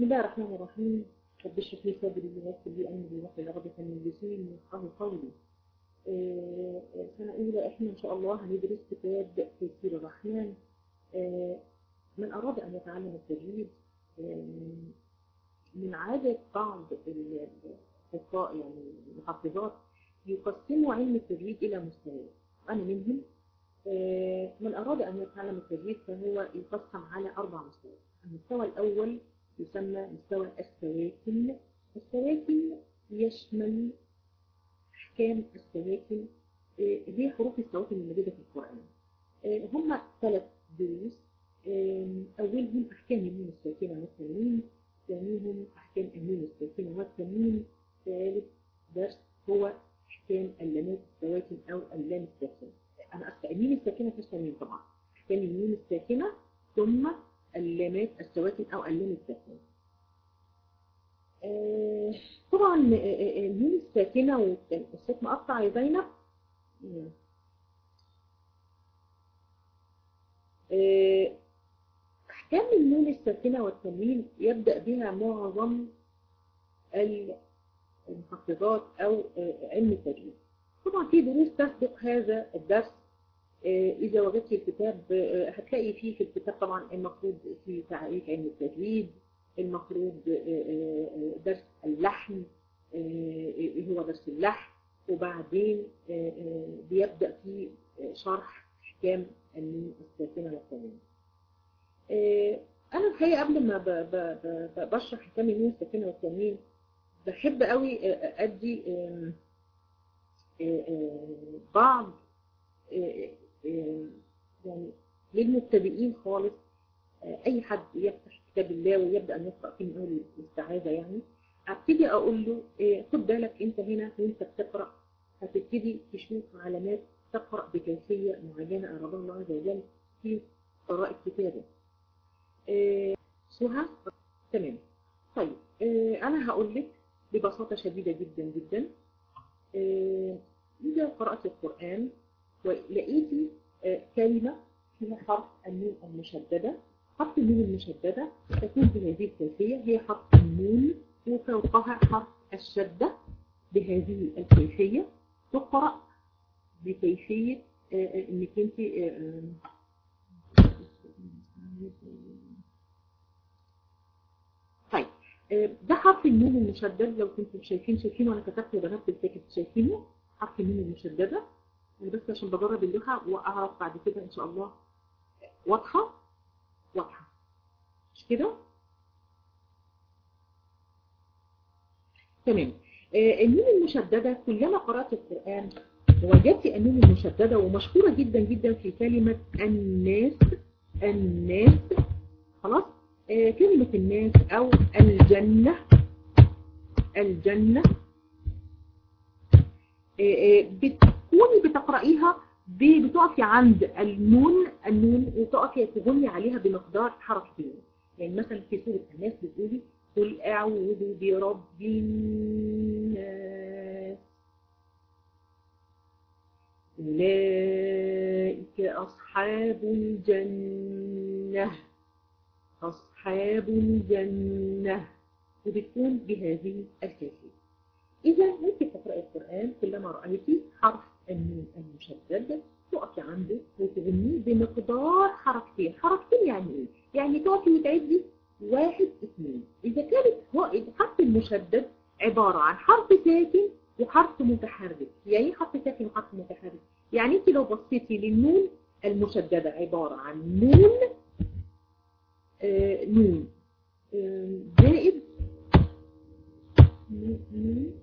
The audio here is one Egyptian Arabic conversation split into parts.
بسم الله الرحمن الرحيم رب اشرح لي صدري ويسر لي امري واحلل عقدة من لساني يفقهوا قولي آه، آه، سنة أولى إحنا إن شاء الله هندرس كتاب تيسير الرحمن آه، من أراد أن يتعلم التجويد آه، من عادة بعض ال- الحفاظ يعني المحفظات يقسموا علم التجويد إلى مستويات أنا منهم آه، من أراد أن يتعلم التجويد فهو يقسم على أربع مستويات المستوى الأول يسمى مستوى السواكن السواكن يشمل أحكام السواكن آه، هي حروف السواكن الموجودة في القرآن آه، هم ثلاث دروس آم، أولهم أحكام النون الساكنة والتنوين ثانيهم أحكام النون الساكنة والتنوين ثالث درس هو أحكام اللامات السواكن أو اللام الساكنة أنا أسفة النون الساكنة في التنوين طبعا أحكام النون الساكنة ثم اللامات السواكن أو اللام الساكنة آه، طبعا آه، آه، النون الساكنة والصوت مقطع يا زينب مم. آه، أحكام النون الساكنة والتنوين يبدأ بها معظم المحفظات أو آه، علم التجويد طبعا في دروس تسبق هذا الدرس آه، إذا وجدت الكتاب آه، هتلاقي فيه في الكتاب طبعا المفروض في تعريف علم التجويد المفروض آه، آه، درس اللحن آه، إيه هو درس اللحن وبعدين آه، آه، بيبدأ في آه، شرح أحكام النون الساكنة والتنوين آه، أنا الحقيقة قبل ما ب- ب- ب- ب- بشرح أحكام النون الساكنة والتنوين بحب قوي آه، أدي آم، آه، آه، بعض آه، آه، يعني للمبتدئين خالص آه، أي حد يفتح كتاب الله ويبدأ أن يقرأ فيه من أول الاستعاذة يعني أبتدي أقول له آه، خد بالك أنت هنا وأنت بتقرأ هتبتدي تشوف علامات تقرأ بكيفية معينة أراد الله عز وجل في قراءة كتابه آه، سهى تمام طيب آه، أنا هقول لك ببساطة شديدة جدا جدا آه، إذا قرأت القرآن ولقيتي آه، كلمة فيها حرف النون المشددة حرف النون المشددة تكون بهذه الكيفية هي حرف النون وفوقها حرف الشدة بهذه الكيفية تقرأ بكيفية آه، آه، انك انت آه، آه، طيب آه، ده حرف النون المشدد لو كنتم شايفين شايفين وانا كتبت يا بنات بالتاكد شايفينه حرف النون المشددة انا بس عشان بجرب اللوحة واعرف بعد كده ان شاء الله واضحة واضحة مش كده تمام آه، النون المشددة كلما قرأت القرآن وجدت النون المشددة ومشهورة جدا جدا في كلمة الناس الناس خلاص آه، كلمة الناس أو الجنة الجنة آه، آه، بتكوني بتقرأيها ب- بتقفي عند النون النون وتقفي تغني عليها بمقدار حركتين يعني مثلا في سورة الناس بتقولي قل أعوذ برب الناس أولئك أصحاب الجنة أصحاب الجنة وبتكون بهذه الكيفية إذا ممكن تقرأ القرآن كلما رأيتي حرف النون المشدد تقفي عنده وتغنيه بمقدار حركتين حركتين يعني إيه؟ يعني تقفي وتعدي واحد اثنين إذا كانت هو- الحرف المشدد عبارة عن حرف ساكن وحرف متحرك يعني إيه حرف ساكن وحرف متحرك يعني انت لو بصيتي للنون المشددة عبارة عن نون آه نون آه زائد نون- نون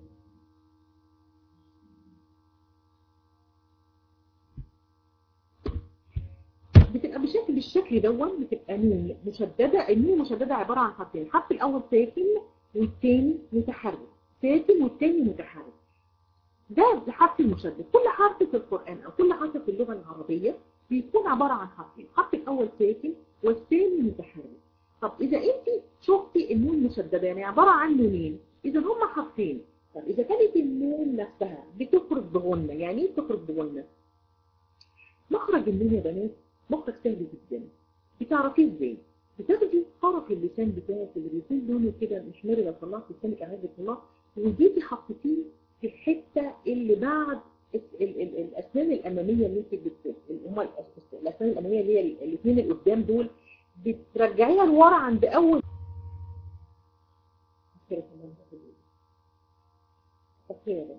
بتبقى بشكل بالشكل دون بتبقى نون مشددة النون المشددة عبارة عن حرفين الحرف الأول ساكن والتاني متحرك ساكن والتاني متحرك ده الحرف المشدد كل حرف في القرآن أو كل حرف في اللغة العربية بيكون عبارة عن حرفين الحرف الأول ساكن والثاني متحرك طب إذا أنت شفتي النون مشددة يعني عبارة عن نونين إذا هما حرفين طب إذا كانت النون نفسها بتخرج بغنة يعني إيه بتخرج بغنة؟ مخرج النون يا بنات مخرج سهل جدا بتعرفيه ازاي بتاخدي طرف اللسان بتاعك اللي بيكون لونه كده مش مري لو طلعت لسانك اعزك الله وجيتي حطيتيه في الحته اللي بعد ال- ال- ال- الاسنان الاماميه اللي انت بت... هم الاسنان الاماميه اللي هي الاثنين اللي قدام دول بترجعيها لورا عند اول كده كمان ده بالليل. طب كده.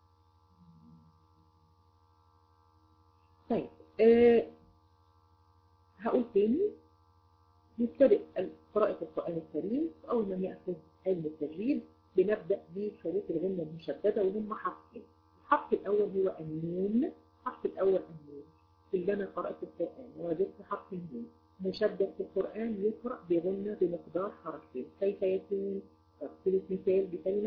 طيب أه هقول تاني نبتدئ قراءة القرآن الكريم أول ما نأخذ علم التجويد بنبدأ بحروف الغنة المشددة وهم حرفين الحرف الأول هو النون الحرف الأول النون كلما قرأت القرآن وجدت حرف النون مشدد في القرآن يقرأ بغنة بمقدار حرفين كيف يكون؟ أرسل مثال بكلمة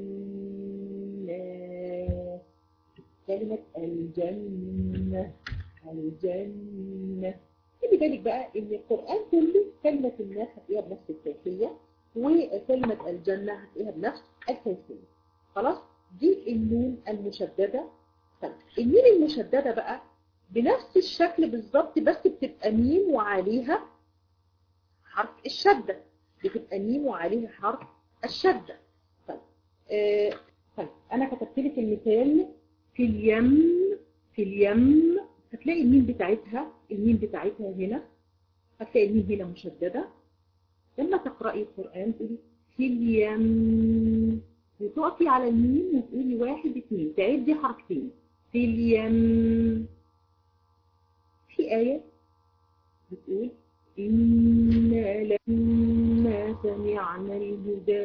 الناس كلمة الجنة الجنة خلي بالك بقى ان القرآن كله كلمة الناس هتلاقيها بنفس الكيفية وكلمة الجنة هتلاقيها بنفس الكيفية خلاص دي النون المشددة طيب النون المشددة بقى بنفس الشكل بالظبط بس بتبقى ميم وعليها حرف الشدة بتبقى ميم وعليها حرف الشدة طيب آه طيب انا كتبت لك المثال في اليم في اليم هتلاقي الميم بتاعتها الميم بتاعتها هنا هتلاقي الميم هنا مشددة لما تقرأي القرآن تقولي في اليم وتقفي على الميم وتقولي واحد اثنين تعدي حركتين في اليم في آية بتقول إنا لما سمعنا الهدى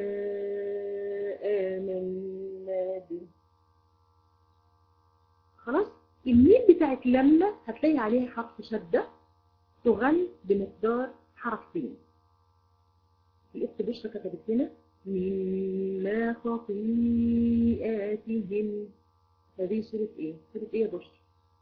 آمنا به خلاص الميم بتاعت لما هتلاقي عليها حرف شدة تغن بمقدار حرفين الأخت بشرى كتبت هنا مما خطيئاتهم هذه سورة ايه؟ سورة ايه يا بشرى؟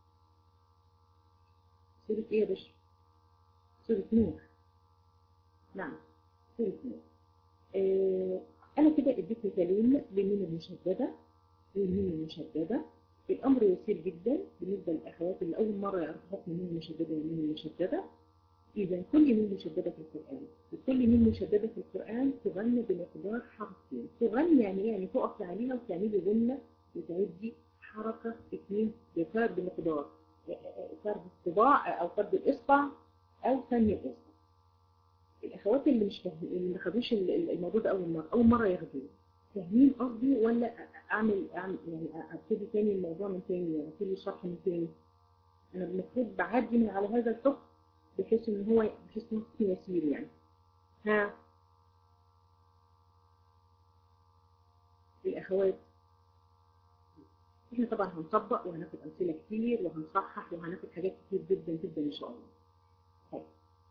سورة ايه يا بشرى؟ سورة نوح نعم سورة نوح آه أنا كده اديت مثالين للميم المشددة والميم المشددة الأمر يسير جدا بالنسبة للأخوات اللي أول مرة يعرفوا حكم الميم المشددة والميم المشددة إذا كل ميم مشددة في القرآن وكل ميم مشددة في القرآن تغنى بمقدار حرفين تغني يعني إيه؟ يعني تقف عليها وتعملي غنة وتعدي حركة اثنين بفرد بمقدار فرد الصباع أو فرد الإصبع أو ثانية الإصبع الأخوات اللي مش فاهمين اللي ما خدوش الموضوع ده أول مرة أول مرة ياخدوه فاهمين قصدي ولا اعمل اعمل يعني ابتدي تاني الموضوع من تاني يعني ابتدي الشرح من تاني انا المفروض بعدي من على هذا الحكم بحيث ان هو بحيث ان هو يسير يعني ها الاخوات احنا طبعا هنطبق وهناخد امثله كتير وهنصحح وهناخد حاجات كتير جدا جدا ان شاء الله طيب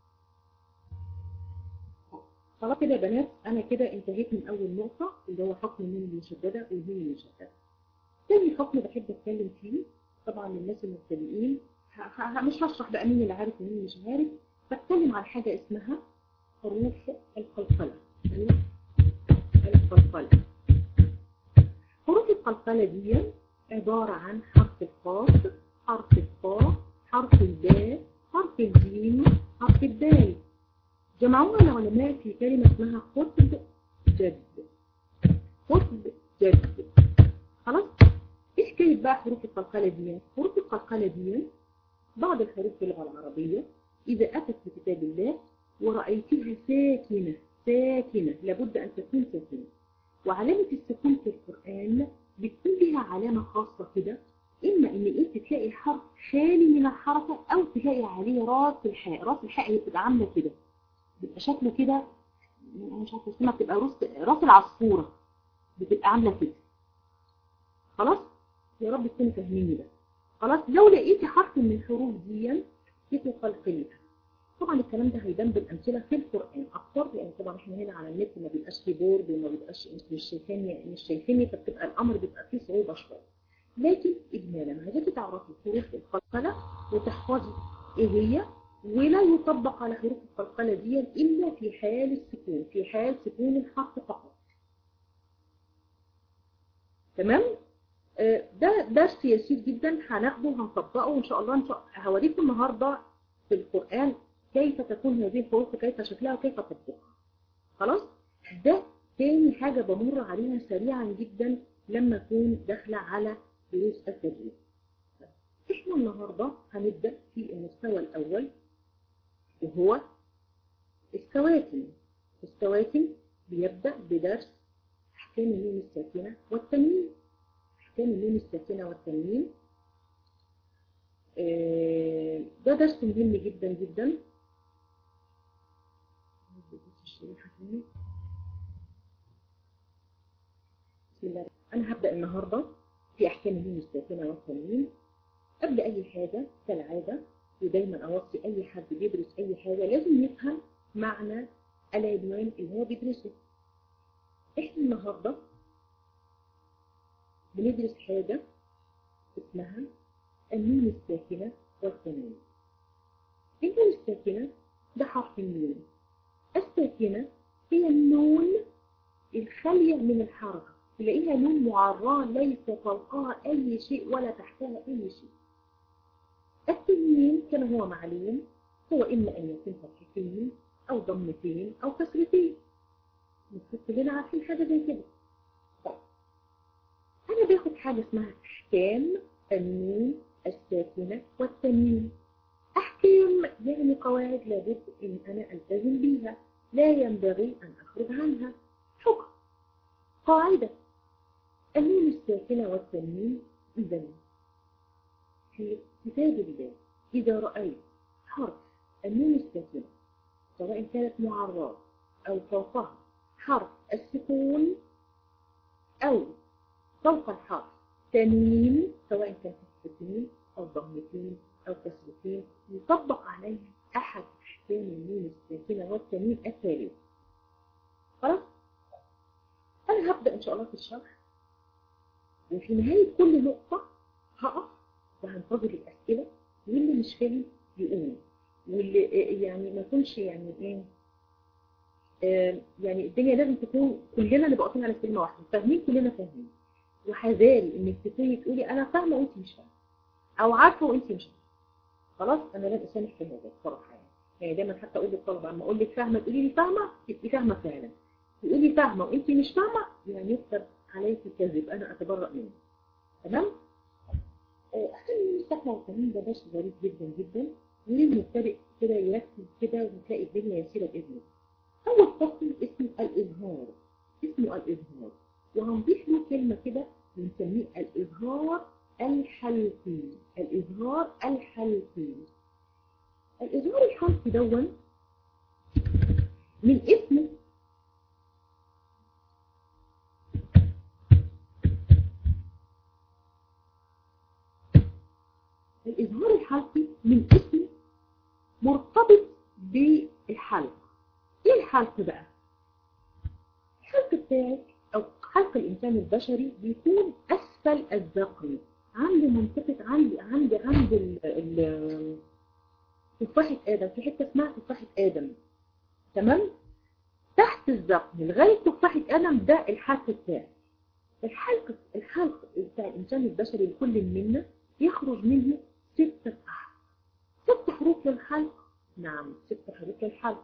خلاص كده يا بنات انا كده انتهيت من اول نقطة اللي هو حكم الميم المشددة والميم المشددة تاني حكم بحب اتكلم فيه طبعا للناس المبتدئين مش هشرح بقى مين اللي عارف ومين مش عارف بتكلم عن حاجة اسمها حروف القلقلة حروف القلقلة حروف القلقلة دي عبارة عن حرف القاف حرف الطاء حرف الباء حرف الجيم حرف الدال جمعوها العلماء في كلمة اسمها قطب جد قطب جد خلاص ايش كانت بقى حروف القلقلة دي حروف القلقلة دي بعض الحروف في اللغة العربية إذا أتت في كتاب الله ورأيتها ساكنة ساكنة لابد أن تكون ساكنة وعلامة السكون في القرآن بتكون لها علامة خاصة كده إما إن أنت تلاقي الحرف خالي من الحركة أو تلاقي عليه راس الحاء راس الحاء بتبقى عاملة كده بيبقى شكله كده مش عارفه اسمها بتبقى راس راس العصفوره بتبقى عامله كده خلاص يا رب تكونوا فاهميني بس خلاص لو لقيتي حرف من الحروف دي تقلقليها طبعا الكلام ده هيبان بالامثله في القران اكتر لان طبعا احنا هنا على النت ما بيبقاش في بورد وما بيبقاش انت مش شايفاني مش شايفيني فبتبقى الامر بيبقى فيه صعوبه شويه لكن اجمالا عايزاكي تعرفي حروف القلقله وتحفظي ايه هي ولا يطبق على حروف القلقلة دي إلا في حال السكون في حال سكون الحرف فقط تمام آه ده درس يسير جدا هناخده وهنطبقه وإن شاء الله إن شاء هوريكم النهاردة في القرآن كيف تكون هذه الحروف وكيف شكلها وكيف تطبيقها خلاص ده تاني حاجة بمر عليها سريعا جدا لما أكون داخلة على دروس التدريب احنا النهاردة هنبدأ في المستوى الأول وهو السواتم السواتم بيبدأ بدرس أحكام النون الساكنة والتنوين أحكام النون الساكنة والتنوين ده درس مهم جدا جدا بسم الله أنا هبدأ النهاردة في أحكام النون الساكنة والتنوين قبل أي حاجة كالعادة ودايما أوصي أي حد بيدرس أي حاجة لازم يفهم معنى العنوان اللي هو بيدرسه إحنا النهاردة بندرس حاجة اسمها النون الساكنة والتنوين النون الساكنة ده حرف النون الساكنة هي النون الخالية من الحركة تلاقيها نون معراه ليس فوقها أي شيء ولا تحتها أي شيء التنوين كما هو معلوم هو إما أن يكون فتحتين أو ضمتين أو كسرتين المفروض كلنا عارفين حاجة زي كده طيب أنا باخد حاجة اسمها أحكام النون الساكنة والتنوين أحكام يعني قواعد لابد إن أنا ألتزم بيها لا ينبغي أن أخرج عنها حكم قاعدة النون الساكنة والتنوين إذا في كتاب الله إذا رأيت حرف النون الساكنة سواء كانت معرض أو فوقها حرف السكون أو فوق الحرف تنوين سواء كان فتحتين أو ضمتين أو كسرتين يطبق عليه أحد أحكام النون الساكنة والتنوين التالي خلاص أنا هبدأ إن شاء الله في الشرح وفي نهاية كل نقطة هقف وهنتظر الأسئلة واللي مش فاهم يقول واللي يعني ما يكونش يعني ايه آه يعني الدنيا لازم تكون كلنا نبقى واقفين على كلمه واحده فاهمين كلنا فاهمين وحذاري انك تكوني تقولي انا فاهمه وانت مش فاهمه او عارفه وانت مش عارفه خلاص انا لن اسامح في هذا بصراحه يعني يعني دايما حتى اقول للطلبه اما اقول لك فاهمه تقولي لي فاهمه تبقي فاهمه فعلا تقولي فاهمه وانت مش فاهمه يعني يكتب عليك كذب انا اتبرأ منه تمام احسن من السكنه والتمرين ده درس ظريف جدا جدا وللمبتدئ كده يركز كده وتلاقي الدنيا يسيرة بإذن الله. أول فصل اسمه الإظهار اسمه الإظهار وهنضيف له كلمة كده بنسميه الإظهار الحلقي الإظهار الحلقي الإظهار الحلقي دون من اسمه الإظهار الحلقي من اسمه مرتبط بالحلق ايه الحلق بقى الحلق بتاعك او حلق الانسان البشري بيكون اسفل الذقن عند منطقة عند عند عند ال تفاحة ادم في حتة اسمها تفاحة ادم تمام تحت الذقن لغاية تفاحة ادم ده الحلق بتاعك الحلق الحلق بتاع الانسان البشري لكل منا يخرج منه ستة أحرف ست حروف للحلق نعم ست حروف للحلق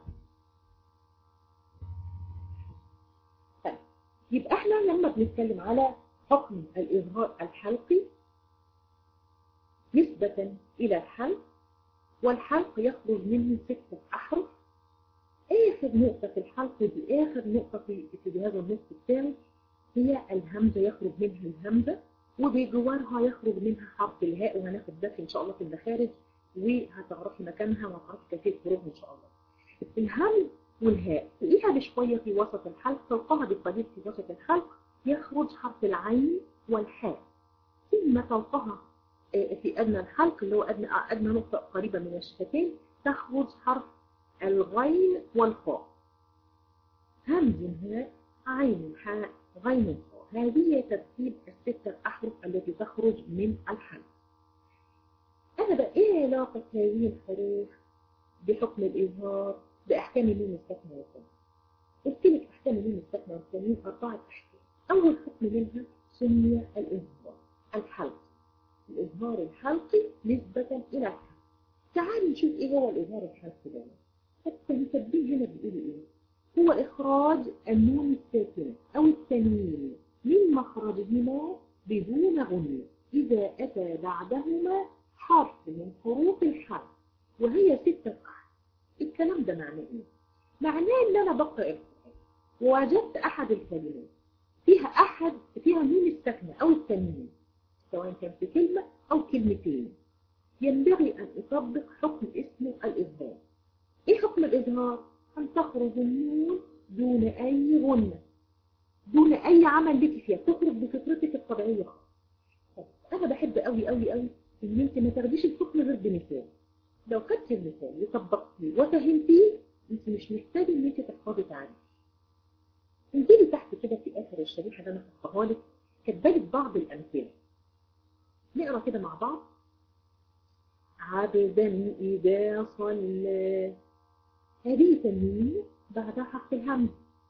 طيب يبقى احنا لما بنتكلم على حكم الإظهار الحلقي نسبة إلى الحلق والحلق يخرج منه ستة أحرف آخر نقطة في الحلق دي آخر نقطة في في هذا النص بتاعي هي الهمزة يخرج منها الهمزة وبجوارها يخرج منها حرف الهاء وهناخد ده إن شاء الله في المخارج وهتعرفي مكانها وهتعرفي كيفية خروجها إن شاء الله. الهمز والهاء فوقيها بشوية في وسط الحلق فوقها بقليل في وسط الحلق يخرج حرف العين والحاء ثم فوقها في أدنى الحلق اللي هو أدنى, أدنى نقطة قريبة من الشفتين تخرج حرف الغين والخاء همز هاء عين حاء غين خاء هذه ترتيب الستة الأحرف التي تخرج من الحلق أنا بقى إيه علاقة هذه الحروف بحكم الإظهار بأحكام النون الساكنة والتنوين قلت لك أحكام النون الساكنة والتنوين أربعة أحكام أول حكم منها سمي الإظهار الحلق الإظهار الحلقي نسبة إلى الحلق تعالوا نشوف ايه هو الإظهار الحرفي ده حتى المسبين هنا بيقولوا ايه هو إخراج النون الساكنة أو التنوين من مخرجهما بدون غنى إذا أتى بعدهما حرف من حروف الحرف وهي ستة أحرف الكلام ده معناه إيه؟ معناه إن أنا بقرأ القرآن ووجدت أحد الكلمات فيها أحد فيها نون الساكنة أو التنوين سواء كان في كلمة أو كلمتين ينبغي أن أطبق حكم اسمه الإظهار إيه حكم الإظهار؟ أن تخرج النون دون أي غنة دون أي عمل لك فيها تخرج بفطرتك الطبيعية خالص أنا بحب قوي قوي قوي إن أنت ما تاخديش الحكم غير بمثال لو خدت المثال وطبقتيه وفهمتيه أنت مش محتاجة إن أنت تحفظي تعريف انزلي تحت كده في آخر الشريحة اللي أنا حطها لك كاتبالك بعض الأمثلة نقرأ كده مع بعض عبدا إذا صلى هذه تنوين بعدها حرف الهمز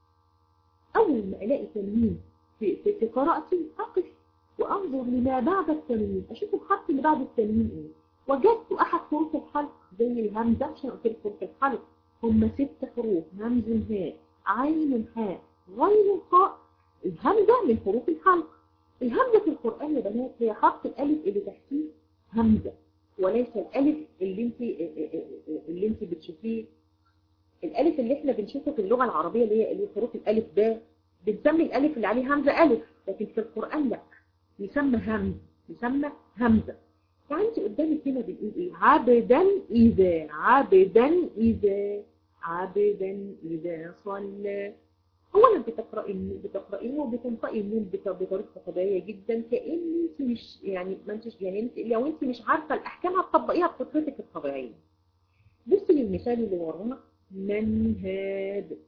أول ما ألاقي تنوين في, في, في قراءتي أقف وأنظر لما بعد التنوين أشوف الخط اللي بعد التنوين إيه وجدت أحد حروف الحلق زي الهمزة عشان قلت لك حروف الحلق هم ست حروف همز هاء عين حاء غين خاء الهمزة من حروف الحلق الهمزة في القرآن يا بنات هي حرف الألف اللي تحتيه همزة وليس الألف اللي انت اللي انت بتشوفيه الألف اللي احنا بنشوفه في اللغة العربية اللي هي اللي حروف الألف ده بنسمي الألف اللي عليه همزة ألف لكن في القرآن لا يسمى همز يسمى همزة فأنت قدامك هنا بنقول إيه عبدا إذا عبدا إذا عبدا إذا صلى اولا بتقرأي بتقرأيه وبتنطقي النون بطريقة طبيعية جدا كأن انت مش يعني ما انتش يعني انت لو انت مش عارفة الأحكام هتطبقيها بفطرتك الطبيعية بصي للمثال اللي ورانا من هاد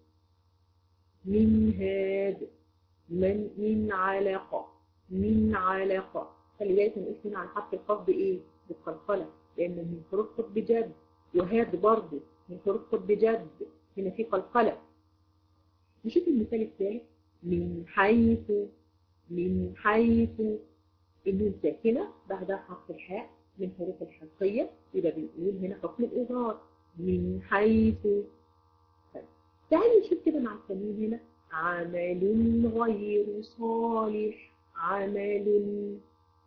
من هاد من من علقة من علقة خلي بالك نقول هنا على حرف الخاص بإيه؟ بالقلقلة لأن من حروف خط بجد وهاد برضه من حروف خط بجد هنا في قلقلة نشوف المثال الثالث من حيث من حيث النون ساكنة بعدها حرف الحاء من حروف الحلقية يبقى بنقول هنا حكم الإظهار من حيث تعالوا نشوف كده مع التنوين هنا عمل غير صالح عمل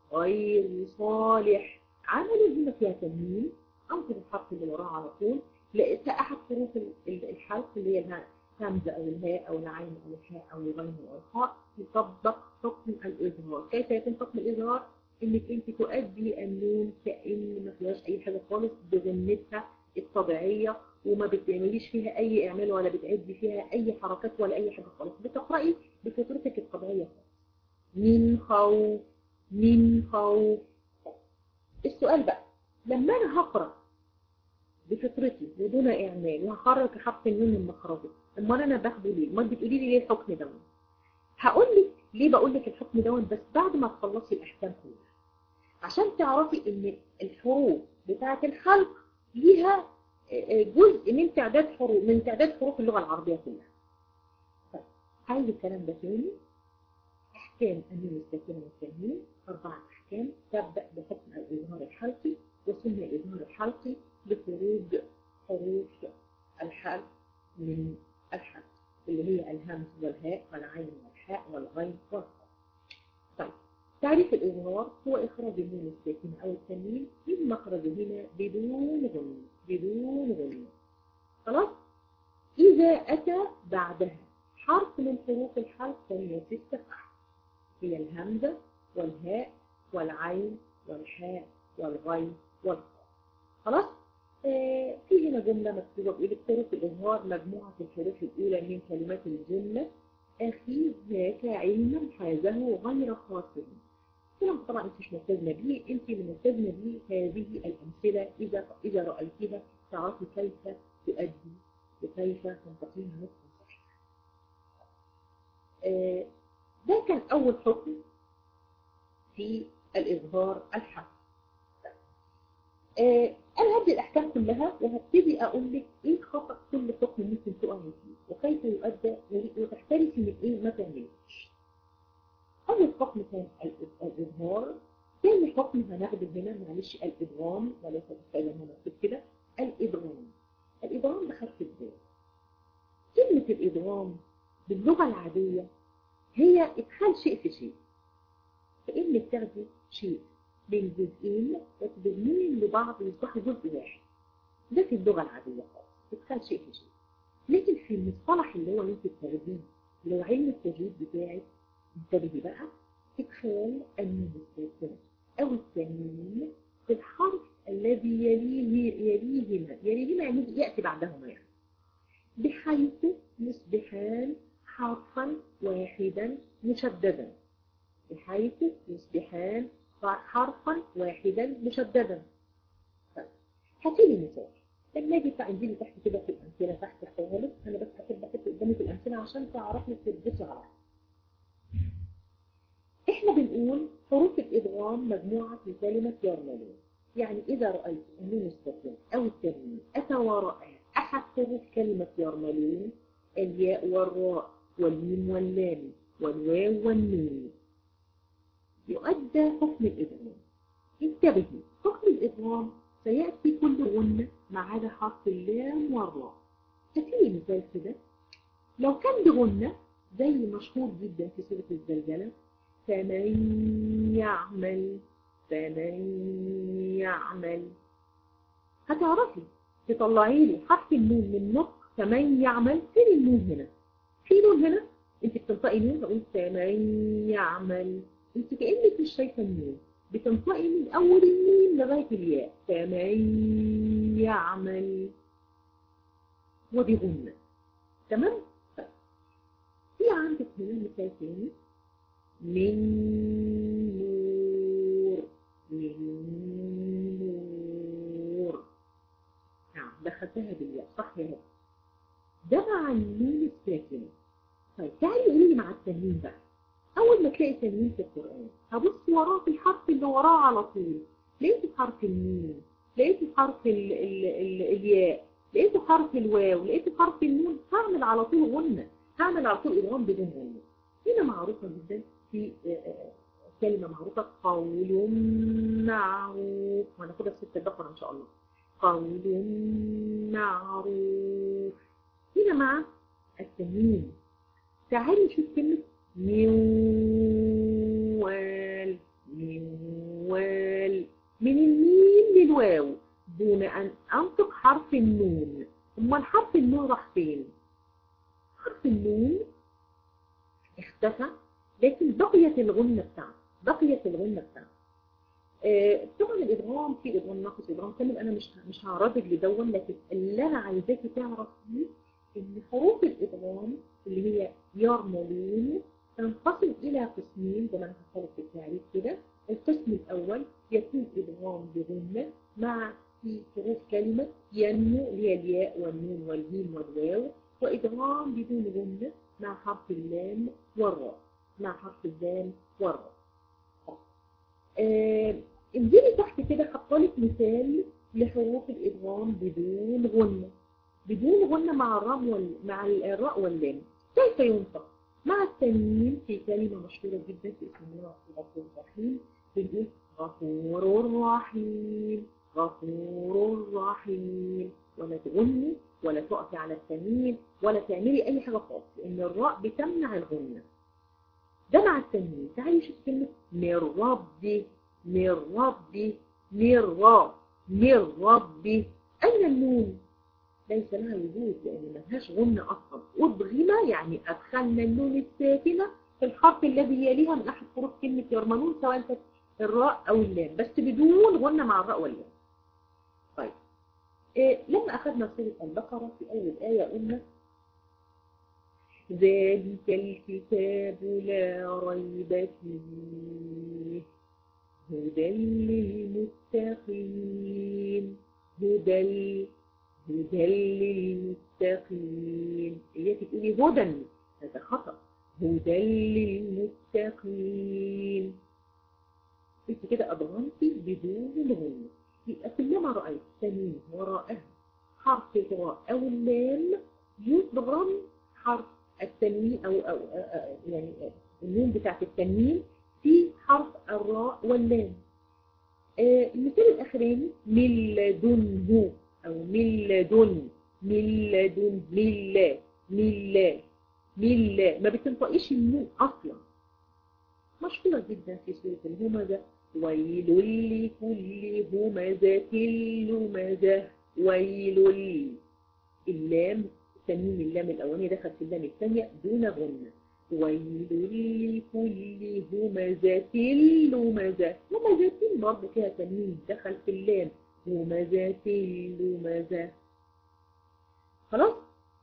غير صالح عمل هنا فيها تنوين أنظر الحرف اللي وراه على طول لقيت أحد حروف الحلق اللي هي الهمزة أو الهاء أو العين أو الحاء أو الغين أو الخاء يطبق حكم الإظهار كيف يتم حكم الإظهار؟ إنك أنت تؤدي النون كأن ما فيهاش أي حاجة خالص بغنتها الطبيعية وما بتعمليش فيها أي إعمال ولا بتعدي فيها أي حركات ولا أي حاجة خالص بتقرأي بفطرتك الطبيعية من خوف من خوف السؤال بقى لما أنا هقرأ بفطرتي ودون إعمال وهخرج حرف النون من مخرجه امال انا باخده ليه امال بتقولي لي ليه الحكم ده هقول لك ليه بقول لك الحكم ده بس بعد ما تخلصي الاحكام كلها عشان تعرفي ان الحروف بتاعه الخلق ليها جزء من تعداد حروف من تعداد حروف اللغه العربيه كلها طيب عايز الكلام ده تاني احكام النون الساكنه والتنوين اربع احكام تبدا بحكم الاظهار الحلقي وسمي الاظهار الحلقي لخروج حروف الحلق من الحرف اللي هي الهمز والهاء والعين والحاء والغين والخاء. طيب تعريف الإظهار هو إخراج النون الساكنة أو التنوين من مخرجهما بدون غنى بدون غنى خلاص؟ إذا أتى بعدها حرف من حروف الحرف فهي ستة أحرف هي الهمزة والهاء والعين والحاء والغين والخاء خلاص؟ في هنا جملة مكتوبة بيقول حروف الإظهار مجموعة الحروف الأولى من كلمات الجملة أخي ذاك علما حازه غير خاصر كلام طبعا أنت مش ملتزمة بيه أنت اللي ملتزمة بيه هذه الأمثلة إذا إذا رأيتها تعرفي كيف تؤدي وكيف تنتقلها نطقا صحيحا. ده كان أول حكم في الإظهار الحرفي. أنا هدي الأحكام كلها وهبتدي أقول لك إيه خطأ كل حكم ممكن تقع فيه وكيف يؤدى وتحترسي من إيه ما تعملش. أول حكم كان الإظهار تاني حكم هناخده هنا معلش الإدغام وليس بالفعل هنا مكتوب كده الإدغام الإدغام بحرف الدال كلمة الإدغام باللغة العادية هي إدخال شيء في شيء فإنك تاخدي شيء بين جزئين وتدمجين لبعض يصبحوا جزء واحد ده في اللغة العادية خالص إدخال شيء في شيء لكن في المصطلح اللي هو انت بتاخديه اللي هو علم التجويد بتاعك انتبهي بقى إدخال النون الساكنة أو التنوين في الحرف الذي يليه يليهما يليهما يعني يأتي بعدهما يعني بحيث يصبحان حرفا واحدا مشددا بحيث يصبحان حرفا واحدا مشددا هاتي لي مثال لما اجي تعندي تحت كده في الامثله تحت خالص انا بس هحب احط قدامي في الامثله عشان تعرفي تدرسي على احنا بنقول حروف الادغام مجموعه في كلمه يرملون يعني اذا رايت النون الساكنه او التنوين اتى وراءها احد حروف كلمه يرملون الياء والراء والميم واللام والواو والنون يؤدى حكم الادغام انتبهي حكم الادغام سيأتي كل غنة ما عدا حرف اللام والراء هاتيلي مثال كده لو كان بغنة زي مشهور جدا في سورة الزلزلة فمن يعمل فمن يعمل هتعرفي تطلعي لي حرف النون من نطق فمن يعمل فين النون هنا في نون هنا انت بتنطقي نون تقول فمن يعمل انت كأنك مش شايفه النون بتنطقي من أول الميم لغاية الياء فمن يعمل وبغنة تمام؟ في عندك هنا مثال تاني من نور من نور نعم دخلتها بالياء صح يا هلا ده مع النون الساكنة طيب تعالي قولي لي مع التنوين بقى أول ما تلاقي تنوين في القرآن هبص وراه في الحرف اللي وراه على طول لقيت حرف الميم لقيت حرف ال ال ال الياء لقيت حرف الواو لقيت حرف النون هعمل على طول غنة هعمل على طول إدغام بدون غنة هنا معروفة جدا في كلمة معروفة قول معروف وهناخدها في ست البقرة إن شاء الله قول معروف هنا مع التنوين تعالي نشوف كلمة موال موال من الميم للواو دون أن أنطق حرف النون أمال حرف النون راح فين؟ حرف النون اختفى لكن بقيت الغنة بتاعته بقيت الغنة بتاعته آه طبعا الإدغام في إدغام ناقص إدغام كامل أنا مش مش هعرضك لدون لكن اللي أنا عايزاكي تعرفيه إن حروف الإدغام اللي هي يرملون تنقسم إلى قسمين زي ما أنا هحطلك في التعريف كده القسم الأول يكون إدغام بغنة مع في حروف كلمة ينمو اللي هي الياء والنون والميم والواو وإدغام بدون غنة مع حرف اللام والراء مع حرف اللام والراء آه انزلي تحت كده حطلك مثال لحروف الإدغام بدون غنة بدون غنة مع الراء وال... مع الراء واللام كيف ينطق مع التنوين في كلمة مشهورة جدا في اسم الله الغفور الرحيم بنقول غفور رحيم غفور رحيم ولا تغني ولا تقفي على التنوين ولا تعملي اي حاجة خالص لان الراء بتمنع الغنة ده مع التنوين تعالي شوف كلمة من ربي من ربي من رب من ربي اين النون ليس لها وجود لأن ما لهاش غنة أصلا أدغم يعني أدخلنا النون الساكنة في الحرف الذي يليها من أحد حروف كلمة يرمنون سواء كانت الراء أو اللام بس بدون غنة مع الراء واللام طيب إيه لما أخذنا سورة البقرة في أول آية قلنا ذلك الكتاب لا ريب فيه هدى للمتقين هدى هدى للمتقين هي تقولي هدى هذا خطأ هدى للمتقين انت كده أضغمتي بدون غنى يبقى كلما رأيت تنوين وراءها حرف الراء أو اللام يضغم حرف التنوين أو, أو, أو يعني النون بتاعت التنوين في حرف الراء واللام آه المثال الأخراني من لدنه أو من لدن من لدن من لا من لا من لا ما بتنطقيش النون أصلا مشهورة جدا في سورة الهمزة ويل لكل همزة لمزة ويل اللام تنوين اللام الأولانية دخل في اللام الثانية دون غنة ويل لكل همزة لمزة همزة برضه فيها تنوين دخل في اللام همزة لمزة خلاص؟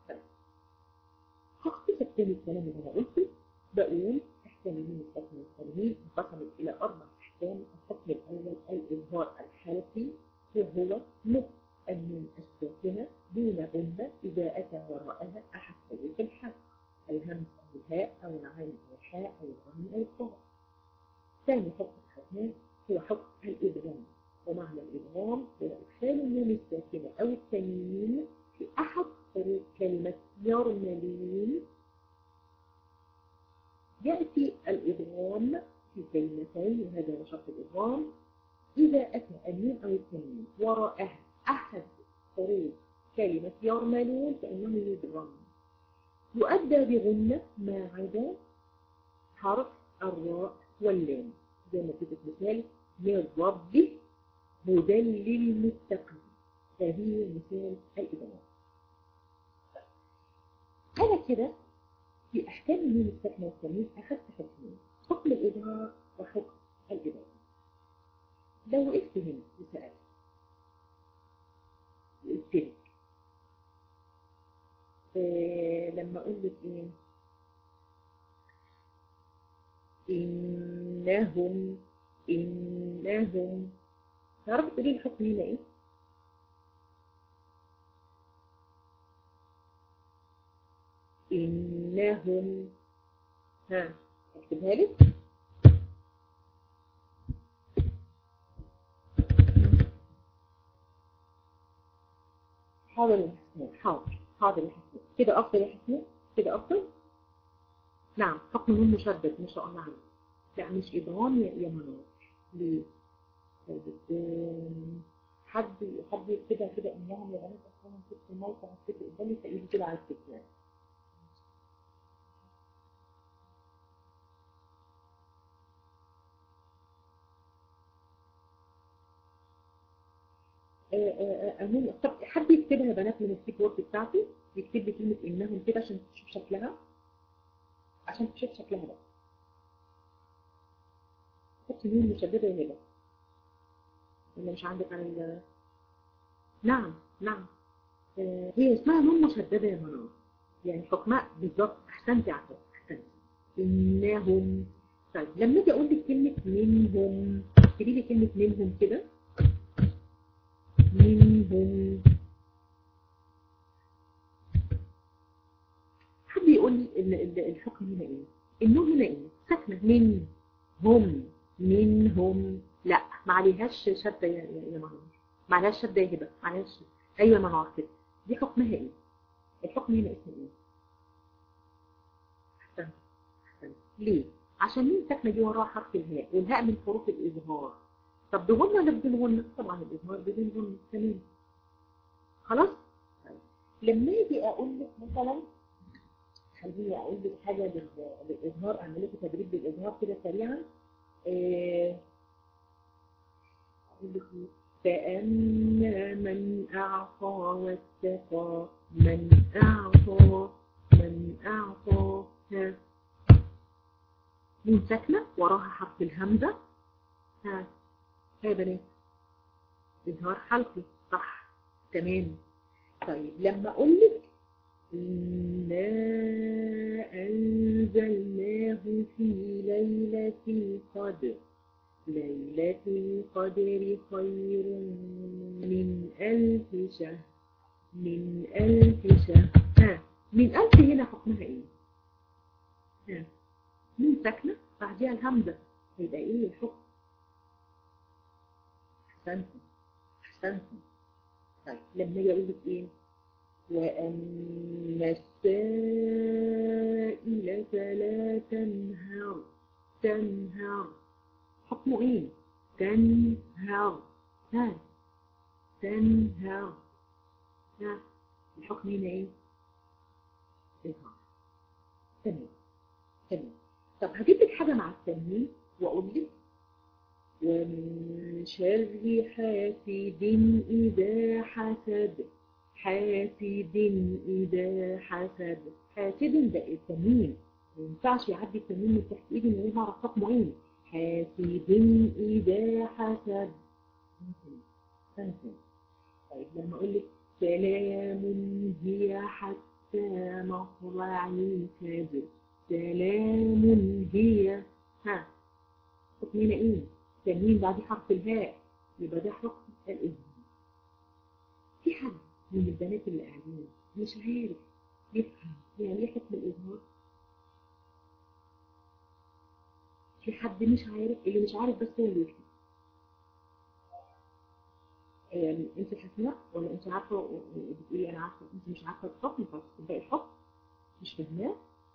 هختصر تاني الكلام اللي أنا قلته بقول أحكام من الحكم التنوين انقسمت إلى أربع أحكام الحكم الأول الإظهار الحلقي وهو نطق النون الساكنة دون غنة إذا أتى وراءها أحد حروف الحرف الهمز أو الهاء أو العين أو الحاء أو الغين أو الطاء. ثاني حكم الحكمان هو حكم الإدغام ومعنى الإدغام هو إدخال النون الساكنة أو التنوين في أحد حروف كلمة يرملون يأتي الإدغام في كلمتين وهذا هو شرط الإدغام إذا أتى النون أو التنوين وراءها أحد حروف كلمة يرملون فإنه يدغم يؤدى بغنة ما عدا حرف الراء واللام زي ما كتبت مثال من ربه هدى للمتقين هذه مثال الإدغام أنا كده في أحكام النون الساكنة والتنوين أخذت حكمين حكم الإظهار وحكم الإدغام لو وقفت هنا وسألت قلت لك آه لما اقول لك ايه انهم انهم تعرفي تقولي الحكم هنا ايه انهم ها اكتبها لك حاضر يا حسناء حاضر حاضر يا حسناء كده أفضل يا حسناء كده أفضل نعم حكم نون مشدد ما شاء الله عليك لا مش إدغام يا يا منار ليه؟ طيب حد حد يكتبها كده إنهم يا بنات أصلا كنت في الموقع هكتب قدامي فإيدي كده على الكتاب أمون طب حد يكتبها يا بنات من الكيبورد بتاعته يكتب لي كلمة إنهم كده عشان تشوف شكلها عشان تشوف شكلها بقى حط نون مشددة يا هبة ولا مش عندك على ال نعم نعم آه هي اسمها نون مشددة يا منار يعني حكمها بالظبط أحسنتي عفوا أحسنتي إنهم طيب لما أجي أقول لك كلمة منهم اكتبي لي كلمة منهم كده منهم حد يقول لي الحكم هنا ايه النون هنا ايه ساكنه من هم منهم لا ما عليهاش شده يا يا منار ما عليهاش شده يا هبه ما عليهاش ايوه يا منار كده دي حكمها ايه الحكم هنا اسمه ايه احسنت احسنت ليه عشان مين ساكنه دي وراها حرف الهاء والهاء من حروف الاظهار طب بغنى ولا بدون غنى؟ طبعا الإظهار بدون غنى تمام خلاص؟ طيب. لما اجي أقول لك مثلا خليني أقول لك حاجة بالإظهار أعمل لكم تدريب بالإظهار كده سريعا إيه أقول لك فأما من أعطى واتقى من أعطى من أعطى ها من ساكنة وراها حرف الهمزة ها يا بنات إظهار حلقي صح تمام طيب لما أقول لك إنا أنزلناه في ليلة القدر ليلة القدر خير من ألف شهر من ألف شهر ها من ألف هنا حكمها إيه؟ ها من ساكنة بعدها الهمزة هيبقى إيه الحكم؟ أحسنتم أحسنتم طيب لما يجي أقول لك إيه وأما السائل فلا تنهر تنهر حكمه إيه تنهر ها تنهر ها الحكم هنا ايه اظهار تمام تمام طب هجيب لك حاجه مع التنوين واقول لك ومن شر حاسد إذا حسد حاسد إذا حسد حاسد ده التنوين ما ينفعش يعدي التنوين من تحت ايدي من غير ما اعرف حكمه ايه حاسد إذا حسد طيب لما اقول لك سلام هي حتى مطلع الفجر سلام هي ها حكمنا ايه تنوين بعد حرف الهاء يبقى ده حكم الإظهار في حد من البنات اللي قاعدين مش عارف يفهم يعني ايه حكم الإظهار في حد مش عارف اللي مش عارف بس هو اللي يفهم يعني انت حسناء ولا انت عارفه بتقولي انا عارفه انت مش عارفه الحكم فتصدقي الحكم مش فاهماه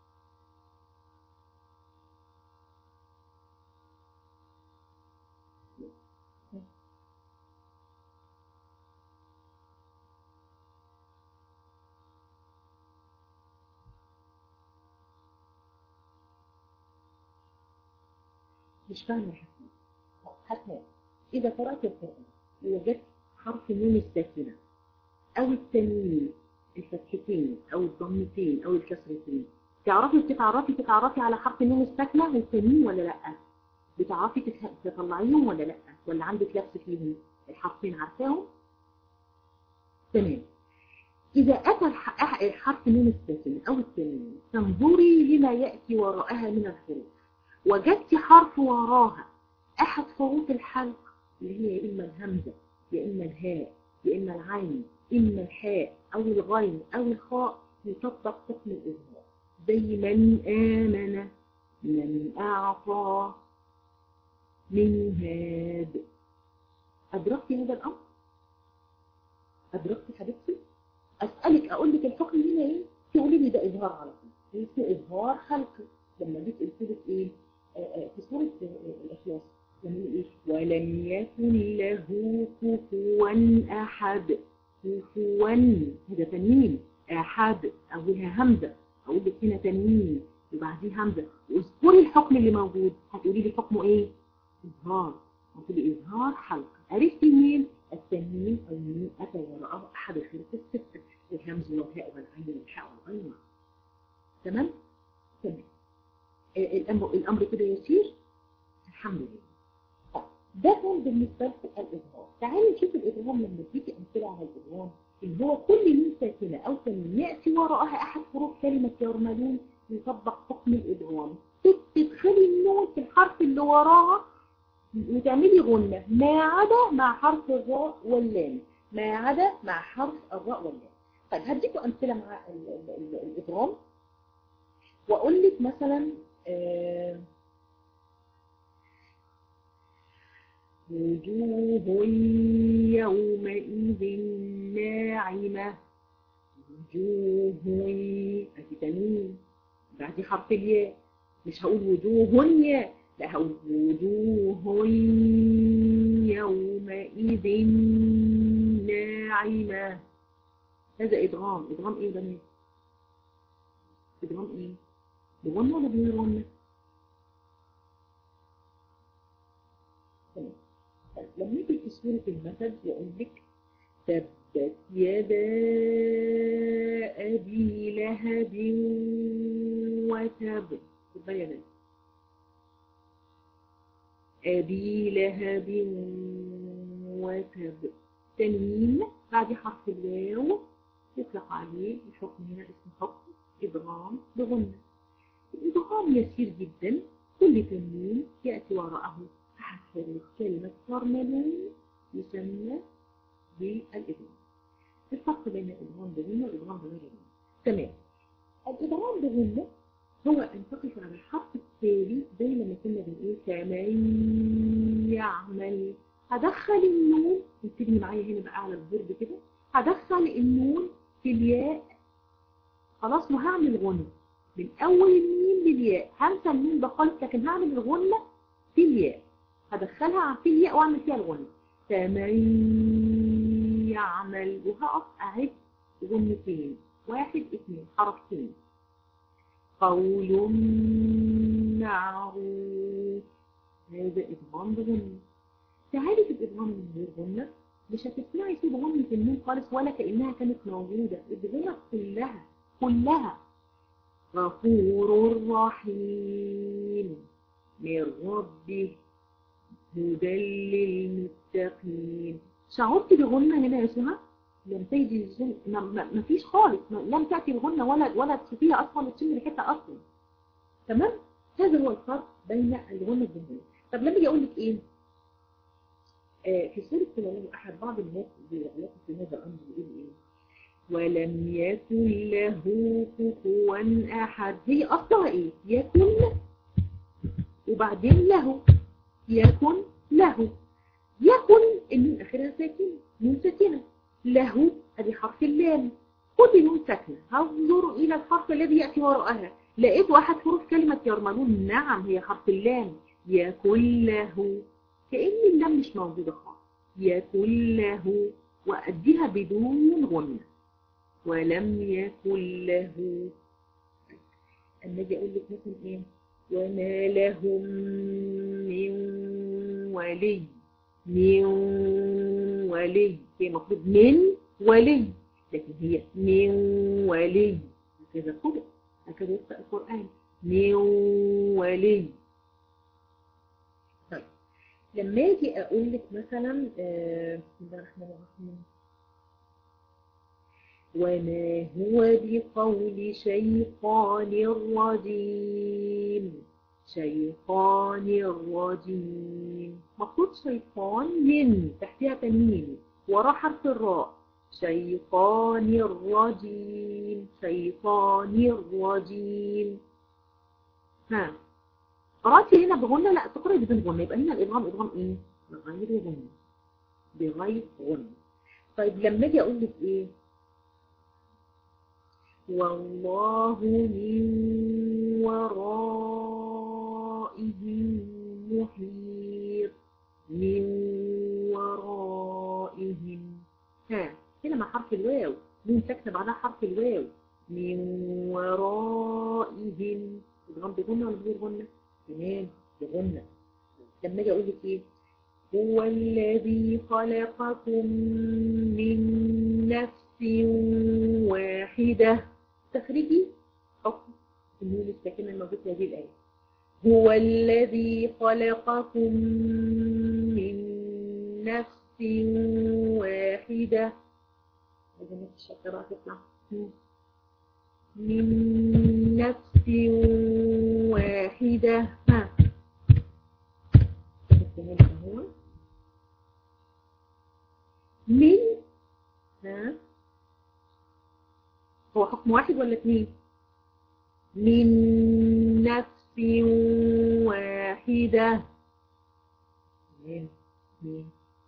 مش فاهمة حسناء حسناء إذا قرأت القرآن ووجدت حرف النون الساكنة أو التنوين الفتحتين أو الضمتين أو الكسرتين تعرفي بتتعرفي تتعرفي على حرف النون الساكنة والتنوين ولا لأ؟ بتعرفي تطلعيهم ولا لأ؟ ولا عندك لبس فيهم؟ الحرفين عارفاهم؟ تمام إذا أتى الحرف النون الساكنة أو التنوين تنظري لما يأتي وراءها من الحروف وجدت حرف وراها أحد حروف الحلق اللي هي يا إما الهمزة يا إما الهاء يا إما العين إما الحاء أو الغين أو الخاء يطبق حكم الإظهار زي من آمن من أعطى من هاد أدركتي هذا الأمر؟ أدركتي حبيبتي؟ أسألك أقول لك الحكم هنا إيه؟ تقولي لي ده إظهار على طول اسمه إظهار خلقي لما جيت قلت لك إيه؟ في سورة الإخلاص لما إيه؟ ولم يكن له كفوا أحد كفوا هذا تنوين أحد أولها همزة أقول لك هنا تنوين وبعدين همزة واذكري الحكم اللي موجود هتقولي لي حكمه إيه؟ إظهار هتقولي إظهار حلق عرفتي منين؟ التنوين أو من أتى وراءه أحد الحروف الستة الهمز والهاء والعين والحاء والغين تمام؟ تمام الأمر, الأمر كده يسير الحمد لله طيب ده كان بالنسبة لكم الإظهار تعالوا نشوف الإظهار لما تيجي أمثلة على الإظهار اللي هو كل من ساكنة أو تنوين يأتي وراءها أحد حروف كلمة يرملون يطبق حكم الإدغام تدخلي النون في الحرف اللي وراها وتعملي غنة ما عدا مع حرف الراء واللام ما عدا مع حرف الراء واللام طيب هديكم أمثلة مع الإدغام وأقول لك مثلا آه وجوه يومئذ ناعمة وجوه أدي تنوين بعد حرف الياء مش هقول وجوه ياء لا هقول وجوه يومئذ ناعمة هذا إدغام إدغام إيه ده إدغام إيه بغنى ولا بغير غنى لما نيجي في سورة المثل يقول لك تبت يدا أبي لهب وتب البيانات أبي لهب وتب تنوين بعد حرف الواو يطلق عليه الحكم هنا اسم حكم إدغام بغنى الإدغام يسير جدا كل تنوين يأتي وراءه أحد حروف كلمة ترملون يسمى بالإدغام الفرق بين الإدغام بغنى والإدغام بغير غنى تمام الإدغام بغنى هو أن تقف على الحرف التالي زي لما كنا بنقول كمن يعمل هدخل النون انتبهي معايا هنا بقى على الفيرب كده هدخل النون في الياء خلاص وهعمل غنى من أول الميم للياء هنسى الميم بخالص لكن هعمل الغنة في الياء هدخلها في الياء واعمل فيها الغنة فمن يعمل وهقف اعد غنتين واحد اثنين حركتين قول معروف هذا ادغام بغنة تعالي في الادغام من غير غنة مش هتسمعي صوت غنة النون خالص ولا كأنها كانت موجودة الغنة كلها كلها غفور رحيم من ربه هدى للمتقين شعرت بغنة هنا يا سمع لم تجي ما, ما, ما فيش خالص ما لم تأتي الغنة ولا ولا تشوفيها أصلا ولا تشم ريحتها أصلا تمام هذا هو الفرق بين الغنة والغنة طب لما اجي أقول لك إيه آه في سورة الله أحد بعض الناس بيغلطوا في هذا الأمر بيقول إيه ولم يكن له كفوا أحد هي أصلها إيه يكن وبعدين له يكن له يكن النون آخرها ساكنة نون ساكنة له ادي حرف اللام خدي نون ساكنة هنظر إلى الحرف الذي يأتي وراءها لقيت واحد حروف كلمة يرملون نعم هي حرف اللام يكن له كأن اللام مش موجودة خالص يكن له وأديها بدون غنة ولم يكن له أما أجي أقول لك مثلا إيه وما لهم من ولي من ولي هي المفروض من ولي لكن هي من ولي هكذا قرأ هكذا يقرأ القرآن من ولي طيب لما اجي اقول لك مثلا آه بسم الله الرحمن الرحيم وما هو بقول شيطان رجيم شيطان رجيم مفروض شيطان من تحتها تنوين ورا حرف الراء شيطان الرجيم شيطان الرجيم ها قرأتي هنا بغنة لا تقرأي بدون غنة يبقى هنا الإدغام إدغام إيه؟ بغير غنة بغير غنة طيب لما أجي أقول لك إيه؟ والله من ورائهم محيط من ورائهم ها هنا مع حرف الواو نون ساكنه بعدها حرف الواو من ورائهم الغم بغنة ولا بغير غنة؟ تمام بغنة لما اجي اقول لك ايه هو الذي خلقكم من نفس واحدة تخرجي حكم النون الساكنة الموجود في هذه الآية هو الذي خلقكم من نفس واحدة هذا نفس الشكرة تطلع من نفس واحدة ها هو من ها هو حكم واحد ولا اثنين من نفس واحدة تمام اثنين